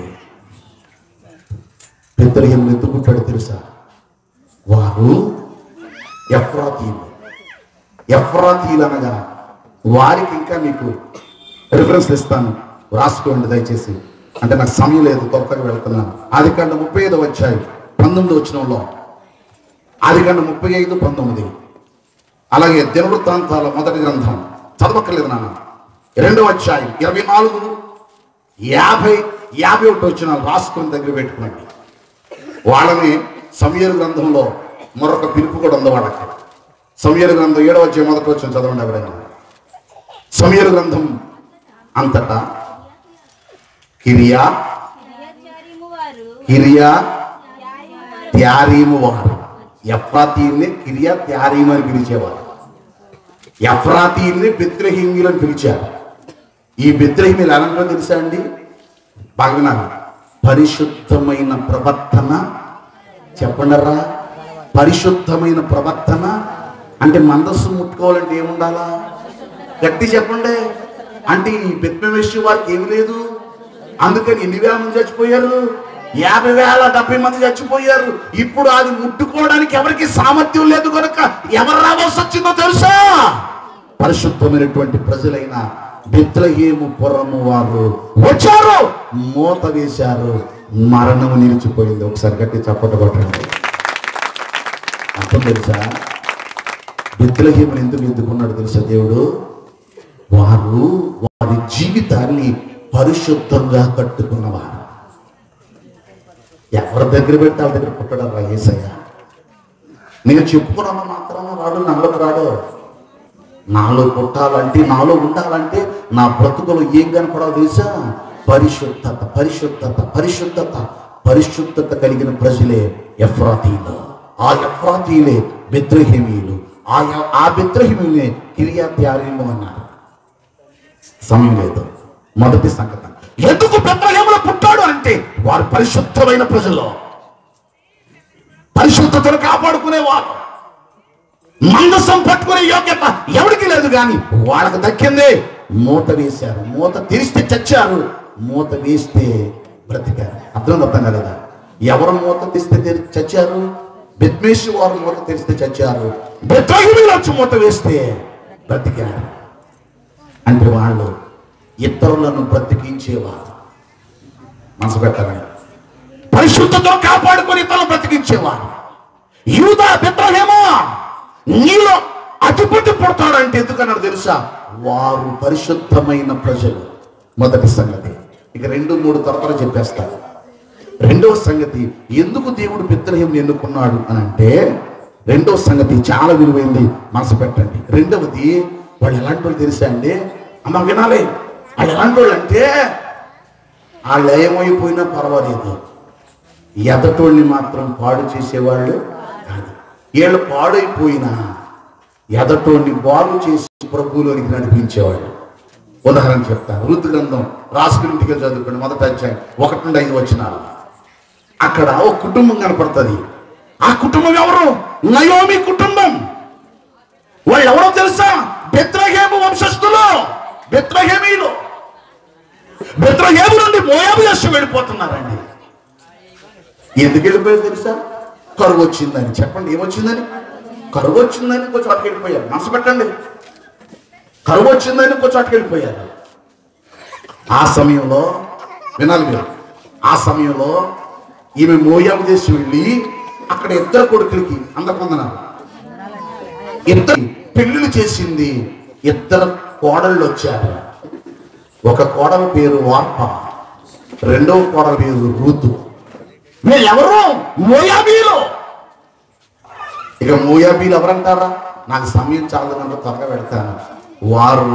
బెత్లహేం ఎత్తుకుంటాడు తెలుసా వారు ఎఫ్రాతీలు ఎఫ్రాతీలు అనగా వారికి ఇంకా మీకు రిఫరెన్స్ ఇస్తాను రాసుకోండి దయచేసి అంటే నాకు సమయం లేదు త్వరగా వెళ్తున్నాను ఆది కాండ ముప్పై ఐదు వచ్చాయి పంతొమ్మిది వచ్చినంలో ఆది కాండ ముప్పై ఐదు పంతొమ్మిది అలాగే దినవృత్తాంతాల మొదటి గ్రంథం చదవక్కర్లేదు నాన్న రెండవ అధ్యాయం ఇరవై నాలుగు యాభై యాభై ఒకటి వచ్చిన రాసుకొని దగ్గర పెట్టుకోండి వాళ్ళని సమయలు గ్రంథంలో మరొక పిలుపు కూడా ఉంది వాళ్ళకి సమయలు గ్రంథం ఏడవ అధ్యాయం మొదటి వచ్చిన చదవండి ఎవరైనా సమయలు గ్రంథం అంతటా కిరియా కిరియా త్యారీము వారు ఎఫ్రాతీయుల్ని కిరియా త్యారీము అని పిలిచేవారు ఎఫ్రాతీయుల్ని బెత్రహీమీలు అని పిలిచారు ఈ బెత్రహీమీలు ఎలాంటో తెలుసా అండి బాగా వినాలి. పరిశుద్ధమైన ప్రవర్తన చెప్పండరా పరిశుద్ధమైన ప్రవర్తన అంటే మందస్సు ముట్టుకోవాలంటే ఏముండాలా గట్టి చెప్పండి అంటే ఈ బెత్మవేశ్వ వారికి ఏమి లేదు అందుకని ఎన్ని వేల మంది చచ్చిపోయారు యాభై వేల డెబ్బై మంది చచ్చిపోయారు ఇప్పుడు అది ముట్టుకోవడానికి ఎవరికి సామర్థ్యం లేదు కనుక ఎవరు రావాల్సి వచ్చిందో తెలుసా పరిశుద్ధమైనటువంటి ప్రజలైన బెత్లహేము పురము వారు వచ్చారు మూత వేశారు మరణము నిలిచిపోయింది ఒకసారి గట్టి చప్పట కొట్టండి అర్థం తెలుసా బెత్లహేముని ఎందుకు ఎత్తుకున్నాడు తెలుసా దేవుడు వారు వారి జీవితాన్ని పరిశుద్ధంగా కట్టుకున్నవారు ఎవరి దగ్గర పెడితే వాళ్ళ దగ్గర పుట్టడం రా ఏసయ్య నేను చెప్పుకున్నాను మాత్రం రాడు నల్లకు రాడు నాలో పుట్టాలంటే నాలో ఉండాలంటే నా బ్రతుకులో ఏం కనపడాలో తెలుసా పరిశుద్ధత పరిశుద్ధత పరిశుద్ధత పరిశుద్ధత కలిగిన ప్రజలే ఎఫ్రాతీలు ఆ ఎఫ్రాతీలే బెత్రహేమీలు ఆ ఎ- ఆ బెత్రహేమీలే కిరియాత్యారీము అన్నారు సమయం లేదు మొదటి సంగతి ఎందుకు బెత్రహేములో పుట్టాడు అంటే వారు పరిశుద్ధమైన ప్రజలు పరిశుద్ధతను కాపాడుకునేవారు మందసం పట్టుకునే యోగ్యత ఎవరికి లేదు కానీ వాళ్ళకి దక్కింది మూత వేశారు మూత తెరిస్తే చచ్చారు మూత వేస్తే బ్రతికారు అర్థం అర్థం కదా ఎవరు మూత తెరిస్తే తెరి- చచ్చారు బెత్మేసి వారు మూత తెరిస్తే చచ్చారు బెత్రహిమీలు వచ్చి మూత వేస్తే బ్రతికారు అంటే వాళ్ళు ఇతరులను బ్రతికించేవారు మనసు పెట్టాలి పరిశుద్ధతో కాపాడుకొని ఇతరులను బ్రతికించేవారు యూదా బెత్రహేమో నీలో అతిపతి పుడతాడంటే ఎందుకన్నారు తెలుసా వారు పరిశుద్ధమైన ప్రజలు మొదటి సంగతి ఇక రెండు మూడు తరతర చెప్పేస్తారు రెండవ సంగతి ఎందుకు దేవుడు బెత్రహేం ఎన్నుకున్నాడు అని అంటే రెండవ సంగతి చాలా విలువైంది మనసు పెట్టండి రెండవది వాళ్ళు ఎలాంటి వాళ్ళు తెలుసా అండి అమ్మ వినాలి వాళ్ళు ఎలాంటి వాళ్ళు అంటే వాళ్ళు ఏమైపోయినా పర్వాలేదు ఎదటోళ్ళని మాత్రం పాడు చేసేవాళ్ళు కాదు వీళ్ళు పాడైపోయినా ఎదటోడిని బాగు చేసి ప్రభువులోనికి నడిపించేవాళ్ళు ఉదాహరణ చెప్తాను ఋతు గ్రంథం రాసుకుని ఇంటికి వెళ్ళి చదువుకోండి మొదట అధ్యాయం ఒకటి నుండి ఐదు వచ్చినారు అక్కడ ఒక కుటుంబం కనపడుతుంది ఆ కుటుంబం ఎవరు నయోమి కుటుంబం వాళ్ళు ఎవరో తెలుసా బెత్రహేము వంశస్థులు బెత్రహేమీలు బెత్రహేము నుండి మోయాబు దేశం వెళ్ళిపోతున్నారండి ఎందుకు వెళ్ళిపోయారు తెలుసా కరువు వచ్చిందని చెప్పండి ఏమొచ్చిందని కరువు వచ్చిందని కొంచెం అటుకు వెళ్ళిపోయారు మనసు పెట్టండి కరువు వచ్చిందని కొంచెం అటుకు వెళ్ళిపోయారు ఆ సమయంలో వినాలి మీరు ఆ సమయంలో ఈమె మోయాబు దేశం వెళ్ళి అక్కడ ఇద్దరు కొడుకులకి అందరు పొందనారు ఇద్దరు పెళ్లిళ్ళు చేసింది ఇద్దరు కోడళ్ళు వచ్చారు ఒక కోడల పేరు వార్ప రెండవ కోడల పేరు రూతు వీళ్ళెవరు మోయాబీలు ఇక మోయాబీలు ఎవరంటారా నాకు సమయం చాలా కనుక త్వరగా పెడతాను వారు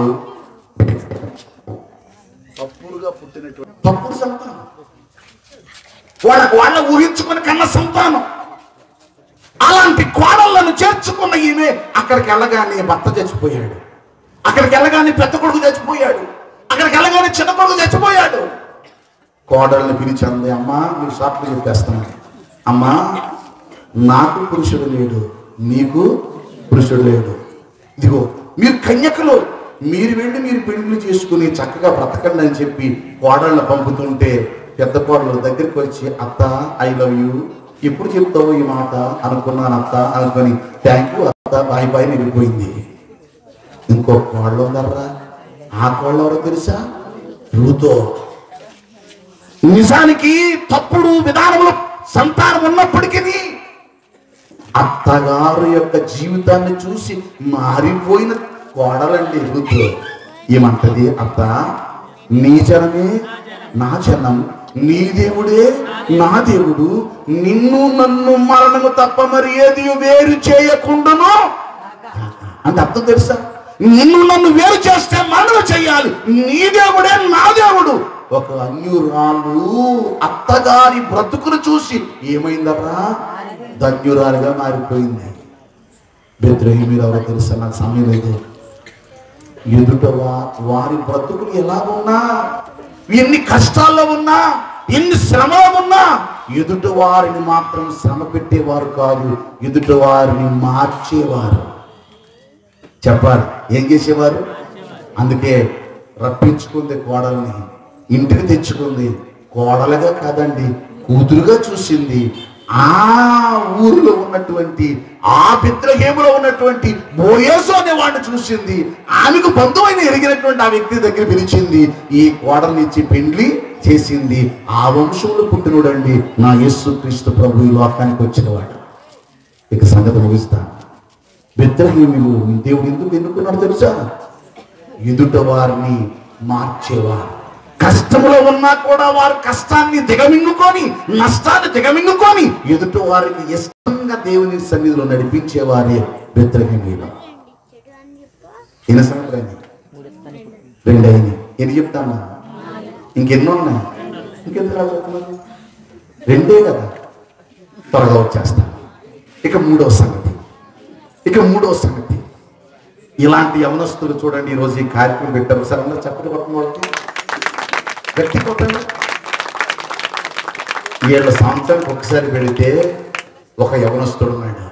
తప్పుడుగా పుట్టినటువంటి తప్పుడు సంతానం వాళ్ళ వాళ్ళ ఊహించుకుని కన్న సంతానం అలాంటి కోడళ్లను చేర్చుకున్న ఈమె అక్కడికి వెళ్ళగానే భర్త చచ్చిపోయాడు అక్కడికి వెళ్ళగానే పెద్ద కొడుకు చచ్చిపోయాడు అక్కడికి వెళ్ళగానే చిన్న కొడుకు చచ్చిపోయాడు కోడల్ని పిలిచి అంది అమ్మా మీరు షార్ట్లు చెప్పేస్తున్నాను అమ్మా నాకు పురుషుడు లేడు నీకు పురుషుడు లేడు ఇదిగో మీరు కన్యకలు మీరు వెళ్ళి మీరు పెళ్లి చేసుకుని చక్కగా బ్రతకండి అని చెప్పి కోడళ్ళని పంపుతుంటే పెద్ద కోడలు దగ్గరికి వచ్చి అత్త ఐ లవ్ యూ ఎప్పుడు చెప్తావు ఈ మాట అనుకున్నాను అత్త అనుకొని థ్యాంక్ యూ అత్త బాయ్ బాయ్ వెళ్ళిపోయింది ఇంకో కోళ్ళు ఉన్నారా ఆ కోళ్ళు ఎవరో తెలుసా రూతో నిజానికి తప్పుడు విధానంలో సంతానం ఉన్నప్పటికీ అత్తగారు యొక్క జీవితాన్ని చూసి మారిపోయిన కోడలండి రుద్దు ఏమంటది అత్త నీ జనమే నా జనం నీ దేవుడే నా దేవుడు నిన్ను నన్ను మరణము తప్ప మరి ఏది వేరు చేయకుండాను అంటే అర్థం తెలుసా నిన్ను నన్ను వేరు చేస్తే మరణం చేయాలి నీ దేవుడే నా దేవుడు ఒక అన్యురాలు అత్తగారి బ్రతుకును చూసి ఏమైందరా ధన్యురాలుగా మారిపోయింది బెద్రహి మీరు ఎవరో తెలుసా నాకు సమయం లేదు ఎదుట వా- వారి బ్రతుకులు ఎలా ఉన్నా ఎన్ని కష్టాల్లో ఉన్నా ఎన్ని శ్రమలో ఉన్నా ఎదుట వారిని మాత్రం శ్రమ పెట్టేవారు కాదు ఎదుట వారిని మార్చేవారు చెప్పాలి ఏం చేసేవారు అందుకే రప్పించుకుంది కోడల్ని ఇంటికి తెచ్చుకుంది కోడలుగా కాదండి కూతురుగా చూసింది ఆ ఊరిలో ఉన్నటువంటి ఆ పిత్రహేములో ఉన్నటువంటి బోయేసు అనే వాడిని చూసింది ఆమెకు బంధువైన ఎరిగినటువంటి ఆ వ్యక్తి దగ్గర పిలిచింది ఈ కోడల్ని ఇచ్చి పెండ్లి చేసింది ఆ వంశంలో పుట్టినోడండి నా యేసు క్రీస్తు ప్రభు ఈ లోకానికి వచ్చినవాడు ఇక సంగతి ముగిస్తాను బెత్రహీములు దేవుడు ఎందుకు ఎన్నుకున్నాడు తెలుసా ఎదుట వారిని మార్చేవారు కష్టంలో ఉన్నా కూడా వారు కష్టాన్ని దిగమింగుకొని నష్టాన్ని దిగమింగుకొని ఎదుట వారికి ఇష్టంగా దేవుని సన్నిధిలో నడిపించేవారే బెత్రహీములు ఎన్ని సంవత్సరాలు రెండు అయింది ఎన్ని చెప్తాను ఇంకెన్ని ఉన్నాయి ఇంకెందుకు అలా చెప్తున్నాను రెండే కదా త్వరగా వచ్చేస్తాను ఇక మూడవ సంగతి ఇక మూడవ సంగతి ఇలాంటి యవనస్తులు చూడండి ఈరోజు ఈ కార్యక్రమం పెట్టారు సార్ అందరూ చెప్పలు కొట్టిన వాళ్ళకి గట్టి కొట్టండి ఏళ్ళ సంవత్సరానికి ఒకసారి పెడితే ఒక యవనస్తుడు ఉన్నాడు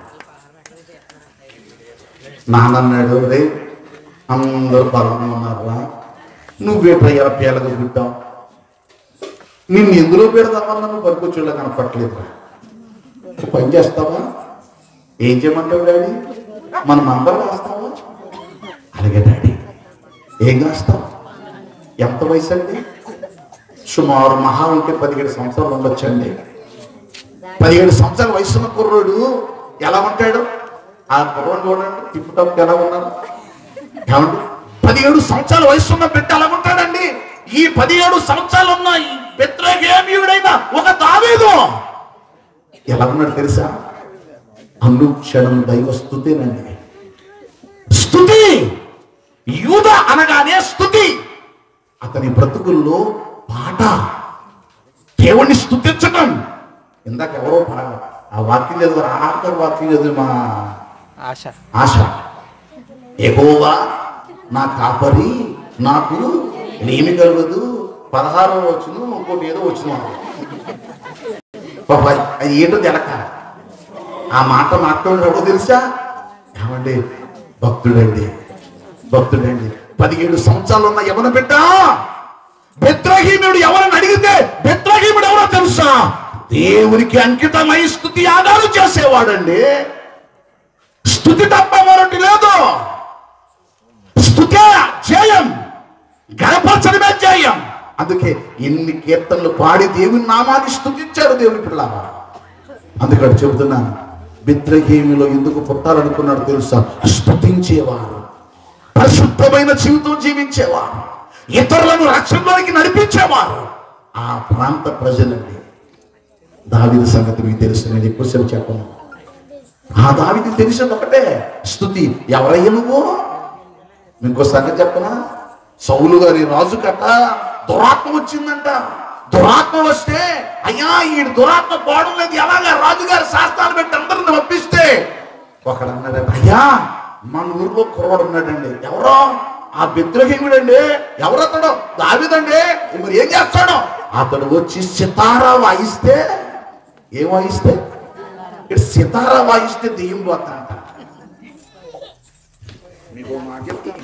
నాన్నన్నాడు రే అందరూ బలంగా ఉన్నారా నువ్వే ప్రయాణ పేలగా పుట్టావు నిన్ను ఎందులో పెడదామన్నా నువ్వు పనికొచ్చేలా కనపట్లేదురా నువ్వు పని చేస్తావా ఏం చేయమంటావు డాడీ మనం అందరం రాస్తావా అలాగే డాడీ ఏం రాస్తావు ఎంత వయసు అండి సుమారు మహా ఉంటే పదిహేడు సంవత్సరాలు ఉండొచ్చండి పదిహేడు సంవత్సరాల వయసున్న కుర్రోడు ఎలా ఉంటాడు ఆ కుర్రోడు చూడండి టిప్ టాప్ ఎలా ఉన్నారు ఏమండి పదిహేడు సంవత్సరాల వయసు ఉన్న బిడ్డ ఎలా ఉంటాడండి ఈ పదిహేడు సంవత్సరాలు ఉన్న ఈ బెత్రహేమీయుడైన ఒక దావీదు ఎలా ఉన్నాడు తెలుసా అనుక్షణం దైవ స్థుతేనండి స్థుతి యూద అనగానే స్థుతి అతని బ్రతుకుల్లో పాట దేవుణ్ణి స్థుతించటం ఇందాక ఎవరో పా- ఆ వాక్యం లేదు ఆఖరి వాక్యం లేదు మా ఆశ ఆశ ఎగోవా నా కాపరి నాకు నేమి కలగదు పదహారో వచ్చును ఇంకోటి ఏదో వచ్చును పాప అది ఏంటో తెలక ఆ మాట మాట్లాడేవాడో తెలుసా ఏమండి భక్తుడండి భక్తుడండి పదిహేడు సంవత్సరాలు ఉన్న యవన బిడ్డ బెత్రహీముడు ఎవరని అడిగితే బెత్రహీముడు ఎవరో తెలుసా దేవునికి అంకితమై స్థుతి యాగాలు చేసేవాడండి స్థుతి తప్ప మరొకటి లేదు స్థుతే జయం గణపరచడమే జయం అందుకే ఎన్ని కీర్తనలు పాడి దేవుని నామాన్ని స్థుతించాడు దేవుని పిల్ల అందుకని చెబుతున్నాను బిత్రహేమిలో ఎందుకు పుట్టాలనుకున్నాడు తెలుసా స్థుతించేవారు పరిశుద్ధమైన జీవితం జీవించేవారు ఇతరులను రక్షణలోకి నడిపించేవారు ఆ ప్రాంత ప్రజలండి దావిది సంగతి మీకు తెలుసు నేను ఎక్కువసేపు చెప్పను ఆ దావిది తెలిసింది ఒకటే స్థుతి ఎవరయ్య నువ్వు ఇంకో సంగతి చెప్పనా సౌలు గారి రాజు కట్ట దురాత్మ వచ్చిందంట దురాత్మ వస్తే అయ్యా ఈ దురాత్మ పోవడం లేదు ఎలాగా రాజుగారి శాస్త్రాలు పెట్టి అందరిని పంపిస్తే ఒకడు అన్నాడండి అయ్యా మన ఊర్లో కుర్రాడు ఉన్నాడండి ఎవరో ఆ విద్రోహిముడండి ఎవరు అతడు దావిదండి మరి ఏం చేస్తాడు అతడు వచ్చి సితారా వాయిస్తే ఏం వాయిస్తే ఇక్కడ సితారా వాయిస్తే దెయ్యం పోతాంట మీకు ఓ మాట చెప్తాను.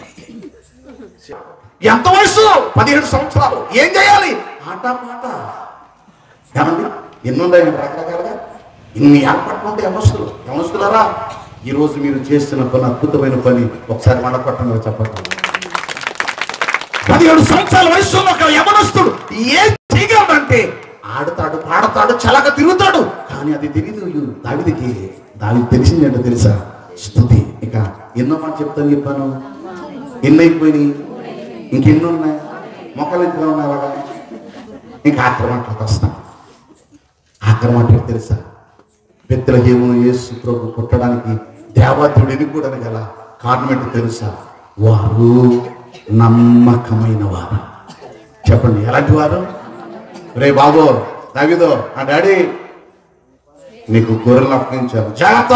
ఎంత వయసు పదిహేడు సంవత్సరాలు ఏం చేయాలి ఆట పాట ఏమండి ఎన్ని ఉన్నాయి రకరకాలుగా ఇన్ని ఏర్పాట్లు ఉంటాయి యమస్తులు యమస్తులరా ఈ రోజు మీరు చేస్తున్న పని అద్భుతమైన పని ఒకసారి మన పట్టణంలో చెప్పండి పదిహేడు సంవత్సరాల వయసులో ఒక యమనస్తుడు ఏం చేయగలడంటే ఆడతాడు పాడతాడు చలక తిరుగుతాడు కానీ అది తెలియదు దావిదికి దావి తెలిసిందేంటో తెలుసా స్థుతి ఇక ఎన్నో మాట చెప్తాను చెప్పాను ఎన్ని అయిపోయినాయి ఇంకెన్ని ఉన్నాయి మొక్కలు ఇంట్లో ఉన్నాయి వాళ్ళ ఇంకా ఆఖరి మాటలకు వస్తాం ఆఖరి మాట ఏంటి తెలుసా బెత్తలహేము యేసు ప్రభు పుట్టడానికి దేవాదేవుడు ఎన్నుకోవడానికి గల కారణం ఏంటో తెలుసా వారు నమ్మకమైన వారు చెప్పండి ఎలాంటి వారు రే బాబు దావిదో ఆ డాడీ నీకు గొర్రెలు అప్పగించాను జాగ్రత్త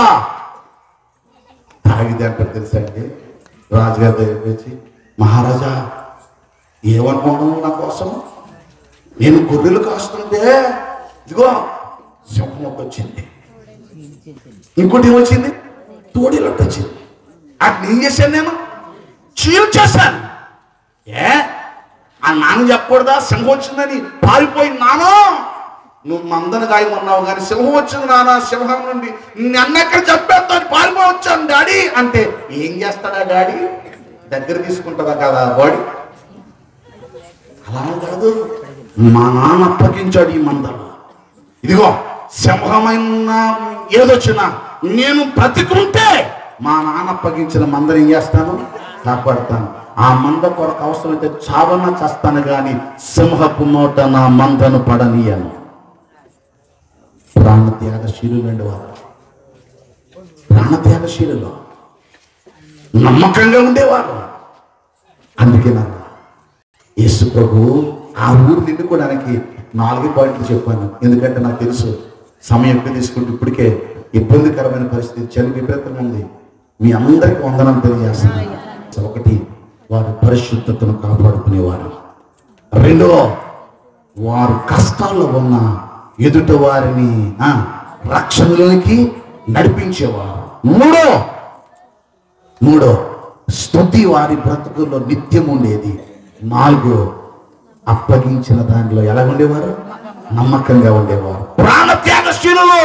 తాగితే అంటారు తెలుసా అండి రాజుగారి దగ్గరికి వచ్చి మహారాజా ఏమనుకుంటున్నావు నా కోసం నేను గొర్రెలు కాస్తుంటే ఇదిగో సింహం ఒకటి వచ్చింది ఇంకోటి ఏమొచ్చింది తోడేలొట్టు వచ్చింది అటు ఏం చేశాను నేను చీల్ చేశాను ఏ ఆ నాన్న చెప్పకూడదా సింహం వచ్చిందని పారిపోయి నానో నువ్వు మందను గాయమన్నావు కానీ సింహం వచ్చింది నాన్న సింహం నుండి నన్నెక్కడ చెప్పేస్తాను పారిపోయి వచ్చాను డాడీ అంటే ఏం చేస్తాడా డాడీ దగ్గర తీసుకుంటుందా కదా బాడీ అలా కాదు మా నాన్న అప్పగించాడు ఈ మందలు ఇదిగో సింహమైన ఏదొచ్చినా నేను బ్రతికుంటే మా నాన్న అప్పగించిన మందరు ఏం చేస్తాను కాపాడుతాను ఆ మంద కొరకు అవసరమైతే చావన చేస్తాను కానీ సింహపు నోట నా మందను పడనీయను ప్రాణ త్యాగశీలులండి వారు ప్రాణ త్యాగశీలులో నమ్మకంగా ఉండేవారు అందుకే నాకు యేసు ప్రభు ఆ ఊరు నిండుకోవడానికి నాలుగు పాయింట్లు చెప్పాను ఎందుకంటే నాకు తెలుసు సమయం ఎక్కువ తీసుకుంటూ ఇప్పటికే ఇబ్బందికరమైన పరిస్థితి చలి విపరీతంగా ఉంది మీ అందరికీ వందనం తెలియజేస్తున్నాను ఒకటి వారు పరిశుద్ధతను కాపాడుకునేవారు రెండో వారు కష్టాల్లో ఉన్న ఎదుట వారిని ఆ, రక్షణలోనికి నడిపించేవారు మూడో మూడో స్థుతి వారి బ్రతుకుల్లో నిత్యం ఉండేది నాలుగు అప్పగించిన దానిలో ఎలా ఉండేవారు నమ్మకంగా ఉండేవారు ప్రాణ త్యాగశీలులు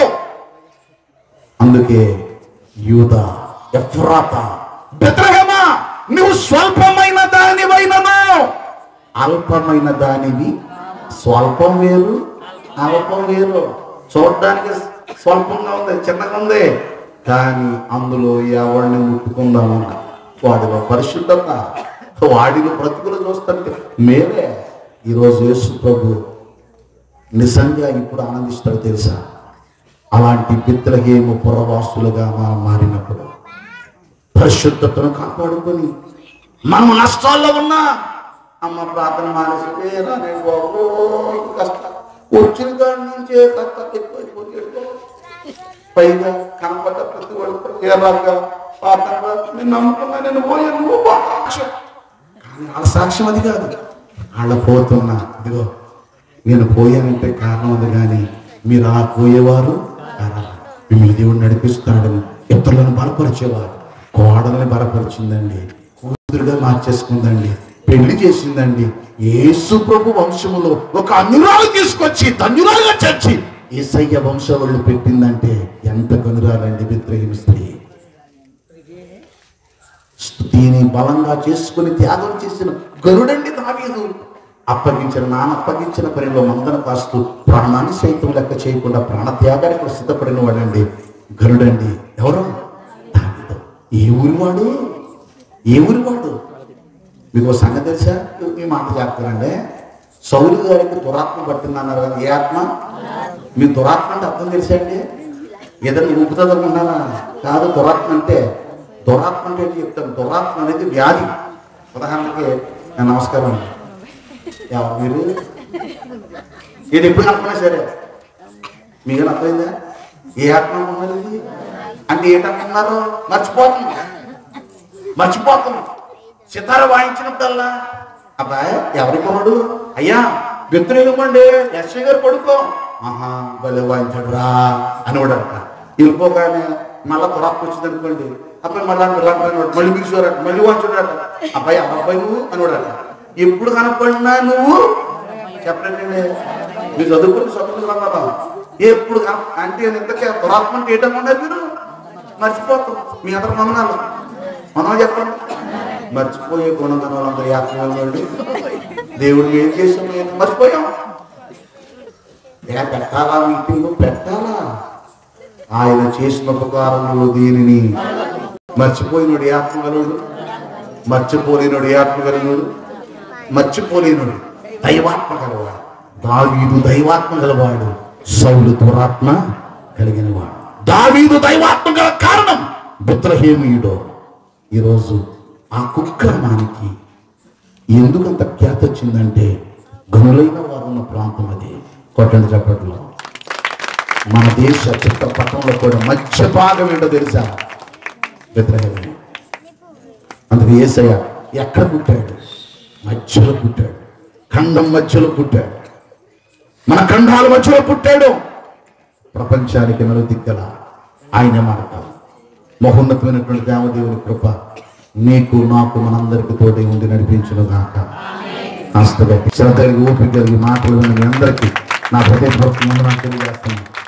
అందుకే యూద ఎఫ్రాత బెత్రహేమా నువ్వు స్వల్పమైన దానివైనను అల్పమైన దానివి స్వల్పం వేరు అల్పం వేరు చూడడానికి స్వల్పంగా ఉంది చిన్నగా ఉంది కానీ అందులో ఎవరిని ముట్టుకుందామన్న వాడిలో పరిశుద్ధత వాడిలో బ్రతుకులు చూస్తుంటే మేలే ఈరోజు యేసు ప్రభు నిజంగా ఇప్పుడు ఆనందిస్తాడు తెలుసా అలాంటి బిత్రహేమ పురవాసులుగా మనం మారినప్పుడు పరిశుద్ధతను కాపాడుకొని మనం నష్టాల్లో ఉన్నా అమ్మ ప్రార్థన మానేసి "ఏ రానే బాబు, కష్టం వచ్చిన కాడి నుంచే కష్టం ఎక్కువైపోతే పైగా కనపడ్డ ప్రతి ఒక్కరు ఏలాగా ప్రార్థన రా, నేను నమ్ముకున్నా నేను పోయాను నువ్వు పో." సాక్ష్యం. కానీ వాళ్ళ సాక్ష్యం అది కాదు వాళ్ళ పోతున్నా ఇదిగో నేను పోయానంటే కారణం అది కానీ మీరు ఆ పోయేవారు కారా. మిమ్మల్ని దేవుడు నడిపిస్తాడని ఇతరులను బలపరిచేవారు కోడల్ని బలపరిచిందండి కూతురుగా మార్చేసుకుందండి పెళ్లి చేసిందండి యేసు ప్రభు వంశములో ఒక అనురాలు తీసుకొచ్చి ధన్యురాలుగా చర్చి ఏసయ్య వంశవళ్ళు పెట్టిందంటే ఎంత కనురాలండి విద్రహీన స్త్రీ స్థుతిని బలంగా చేసుకుని త్యాగం చేసిన గరుడండి దావీదు అప్పగించిన నాన్న అప్పగించిన పనిలో మందన కాస్తూ ప్రాణాన్ని సైతం లెక్క చేయకుండా ప్రాణ త్యాగానికి కూడా సిద్ధపడిన వాడండి గరుడండి ఎవరు దావీదు. ఏ ఊరివాడు ఏ ఊరివాడు మీకు ఒక సంగతి తెలుసా ఈ మాట చెప్తానండి సౌలు గారికి దురాత్మ పట్టింది అన్నారు కదా ఏ ఆత్మ మీ దురాత్మ అంటే అర్థం తెలుసండి ఏదైనా ఊపుతుంది అనుకున్నారా కాదు దురాత్మ అంటే దురాత్మ అంటే ఏంటి చెప్తాను దురాత్మ అనేది వ్యాధి ఉదాహరణకి నేను నమస్కారం అండి. ఎవరు మీరు ఇది ఎప్పుడు అనుకున్నా సరే మీకు అర్థమైందా ఏ ఆత్మ ఉన్నారు ఇది అంటే ఏంటనుకున్నారు మర్చిపోతుంది మర్చిపోతున్నాం సితార వాయించినప్పుడల్లా అబ్బాయి ఎవరి కొనడు అయ్యా బెత్తులు ఇవ్వండి ఎస్ఐ గారు పడుకో ఆహా భలే వాయించాడు రా అని వాడట వెళ్ళిపోగానే మళ్ళా దురాత్మ వచ్చింది అనుకోండి అబ్బాయి మళ్ళా ఇలాంటి మళ్ళీ మీకు చూడట మళ్ళీ వాయించాడట అబ్బాయి ఆ అబ్బాయి నువ్వు అని వాడట ఎప్పుడు కనపడినా నువ్వు చెప్పండి మీరు చదువుకుని చదువుకున్నారా ఎప్పుడు కన- అంటే ఇంతకే దురాత్మ అంటే ఏంటనుకున్నారు మీరు మర్చిపోతాం మీ అందరు మమనాలు మనం చెప్పండి మర్చిపోయే గుణగణాలు అందరూ యాత్రండి దేవుడు ఏం చేసాం ఏం మర్చిపోయాం ఏ పెట్టాలా మీటింగ్ పెట్టాలా ఆయన చేసిన ఉపకారములు దీనిని మర్చిపోయినోడు ఏ ఆత్మగలుడు మర్చిపోలేనుడు ఏ ఆత్మగలుడు మర్చిపోలేనుడు దైవాత్మ గలవాడు దావీదు దైవాత్మ గలవాడు సౌలు దురాత్మ కలిగిన వాడు దావీదు దైవాత్మ గల కారణం బుత్రహేమీయుడు ఈరోజు ఆ కుక్రమానికి ఎందుకంత ఖ్యాతి వచ్చిందంటే గనులైన వారు ఉన్న ప్రాంతం అది కొట్టండి చప్పట్లో మన దేశ చిత్త పట్టణంలో కూడా మధ్య భాగం ఏంటో తెలుసా బెత్లహేమే అందుకే ఏసయ్య ఎక్కడ పుట్టాడు మధ్యలో పుట్టాడు ఖండం మధ్యలో పుట్టాడు మన ఖండాల మధ్యలో పుట్టాడు ప్రపంచానికి నలుదిక్కల ఆయన మాడతాం మహోన్నతమైనటువంటి దేవదేవుని కృప నీకు నాకు మనందరికి తోడే ఉండి నడిపించును గాక హస్తగట్టి శ్రద్ధ కలిగి ఓపిక కలిగి మాటలు విన్న మీ అందరికీ నా హృదయపూర్వకంగా తెలియజేస్తున్నాను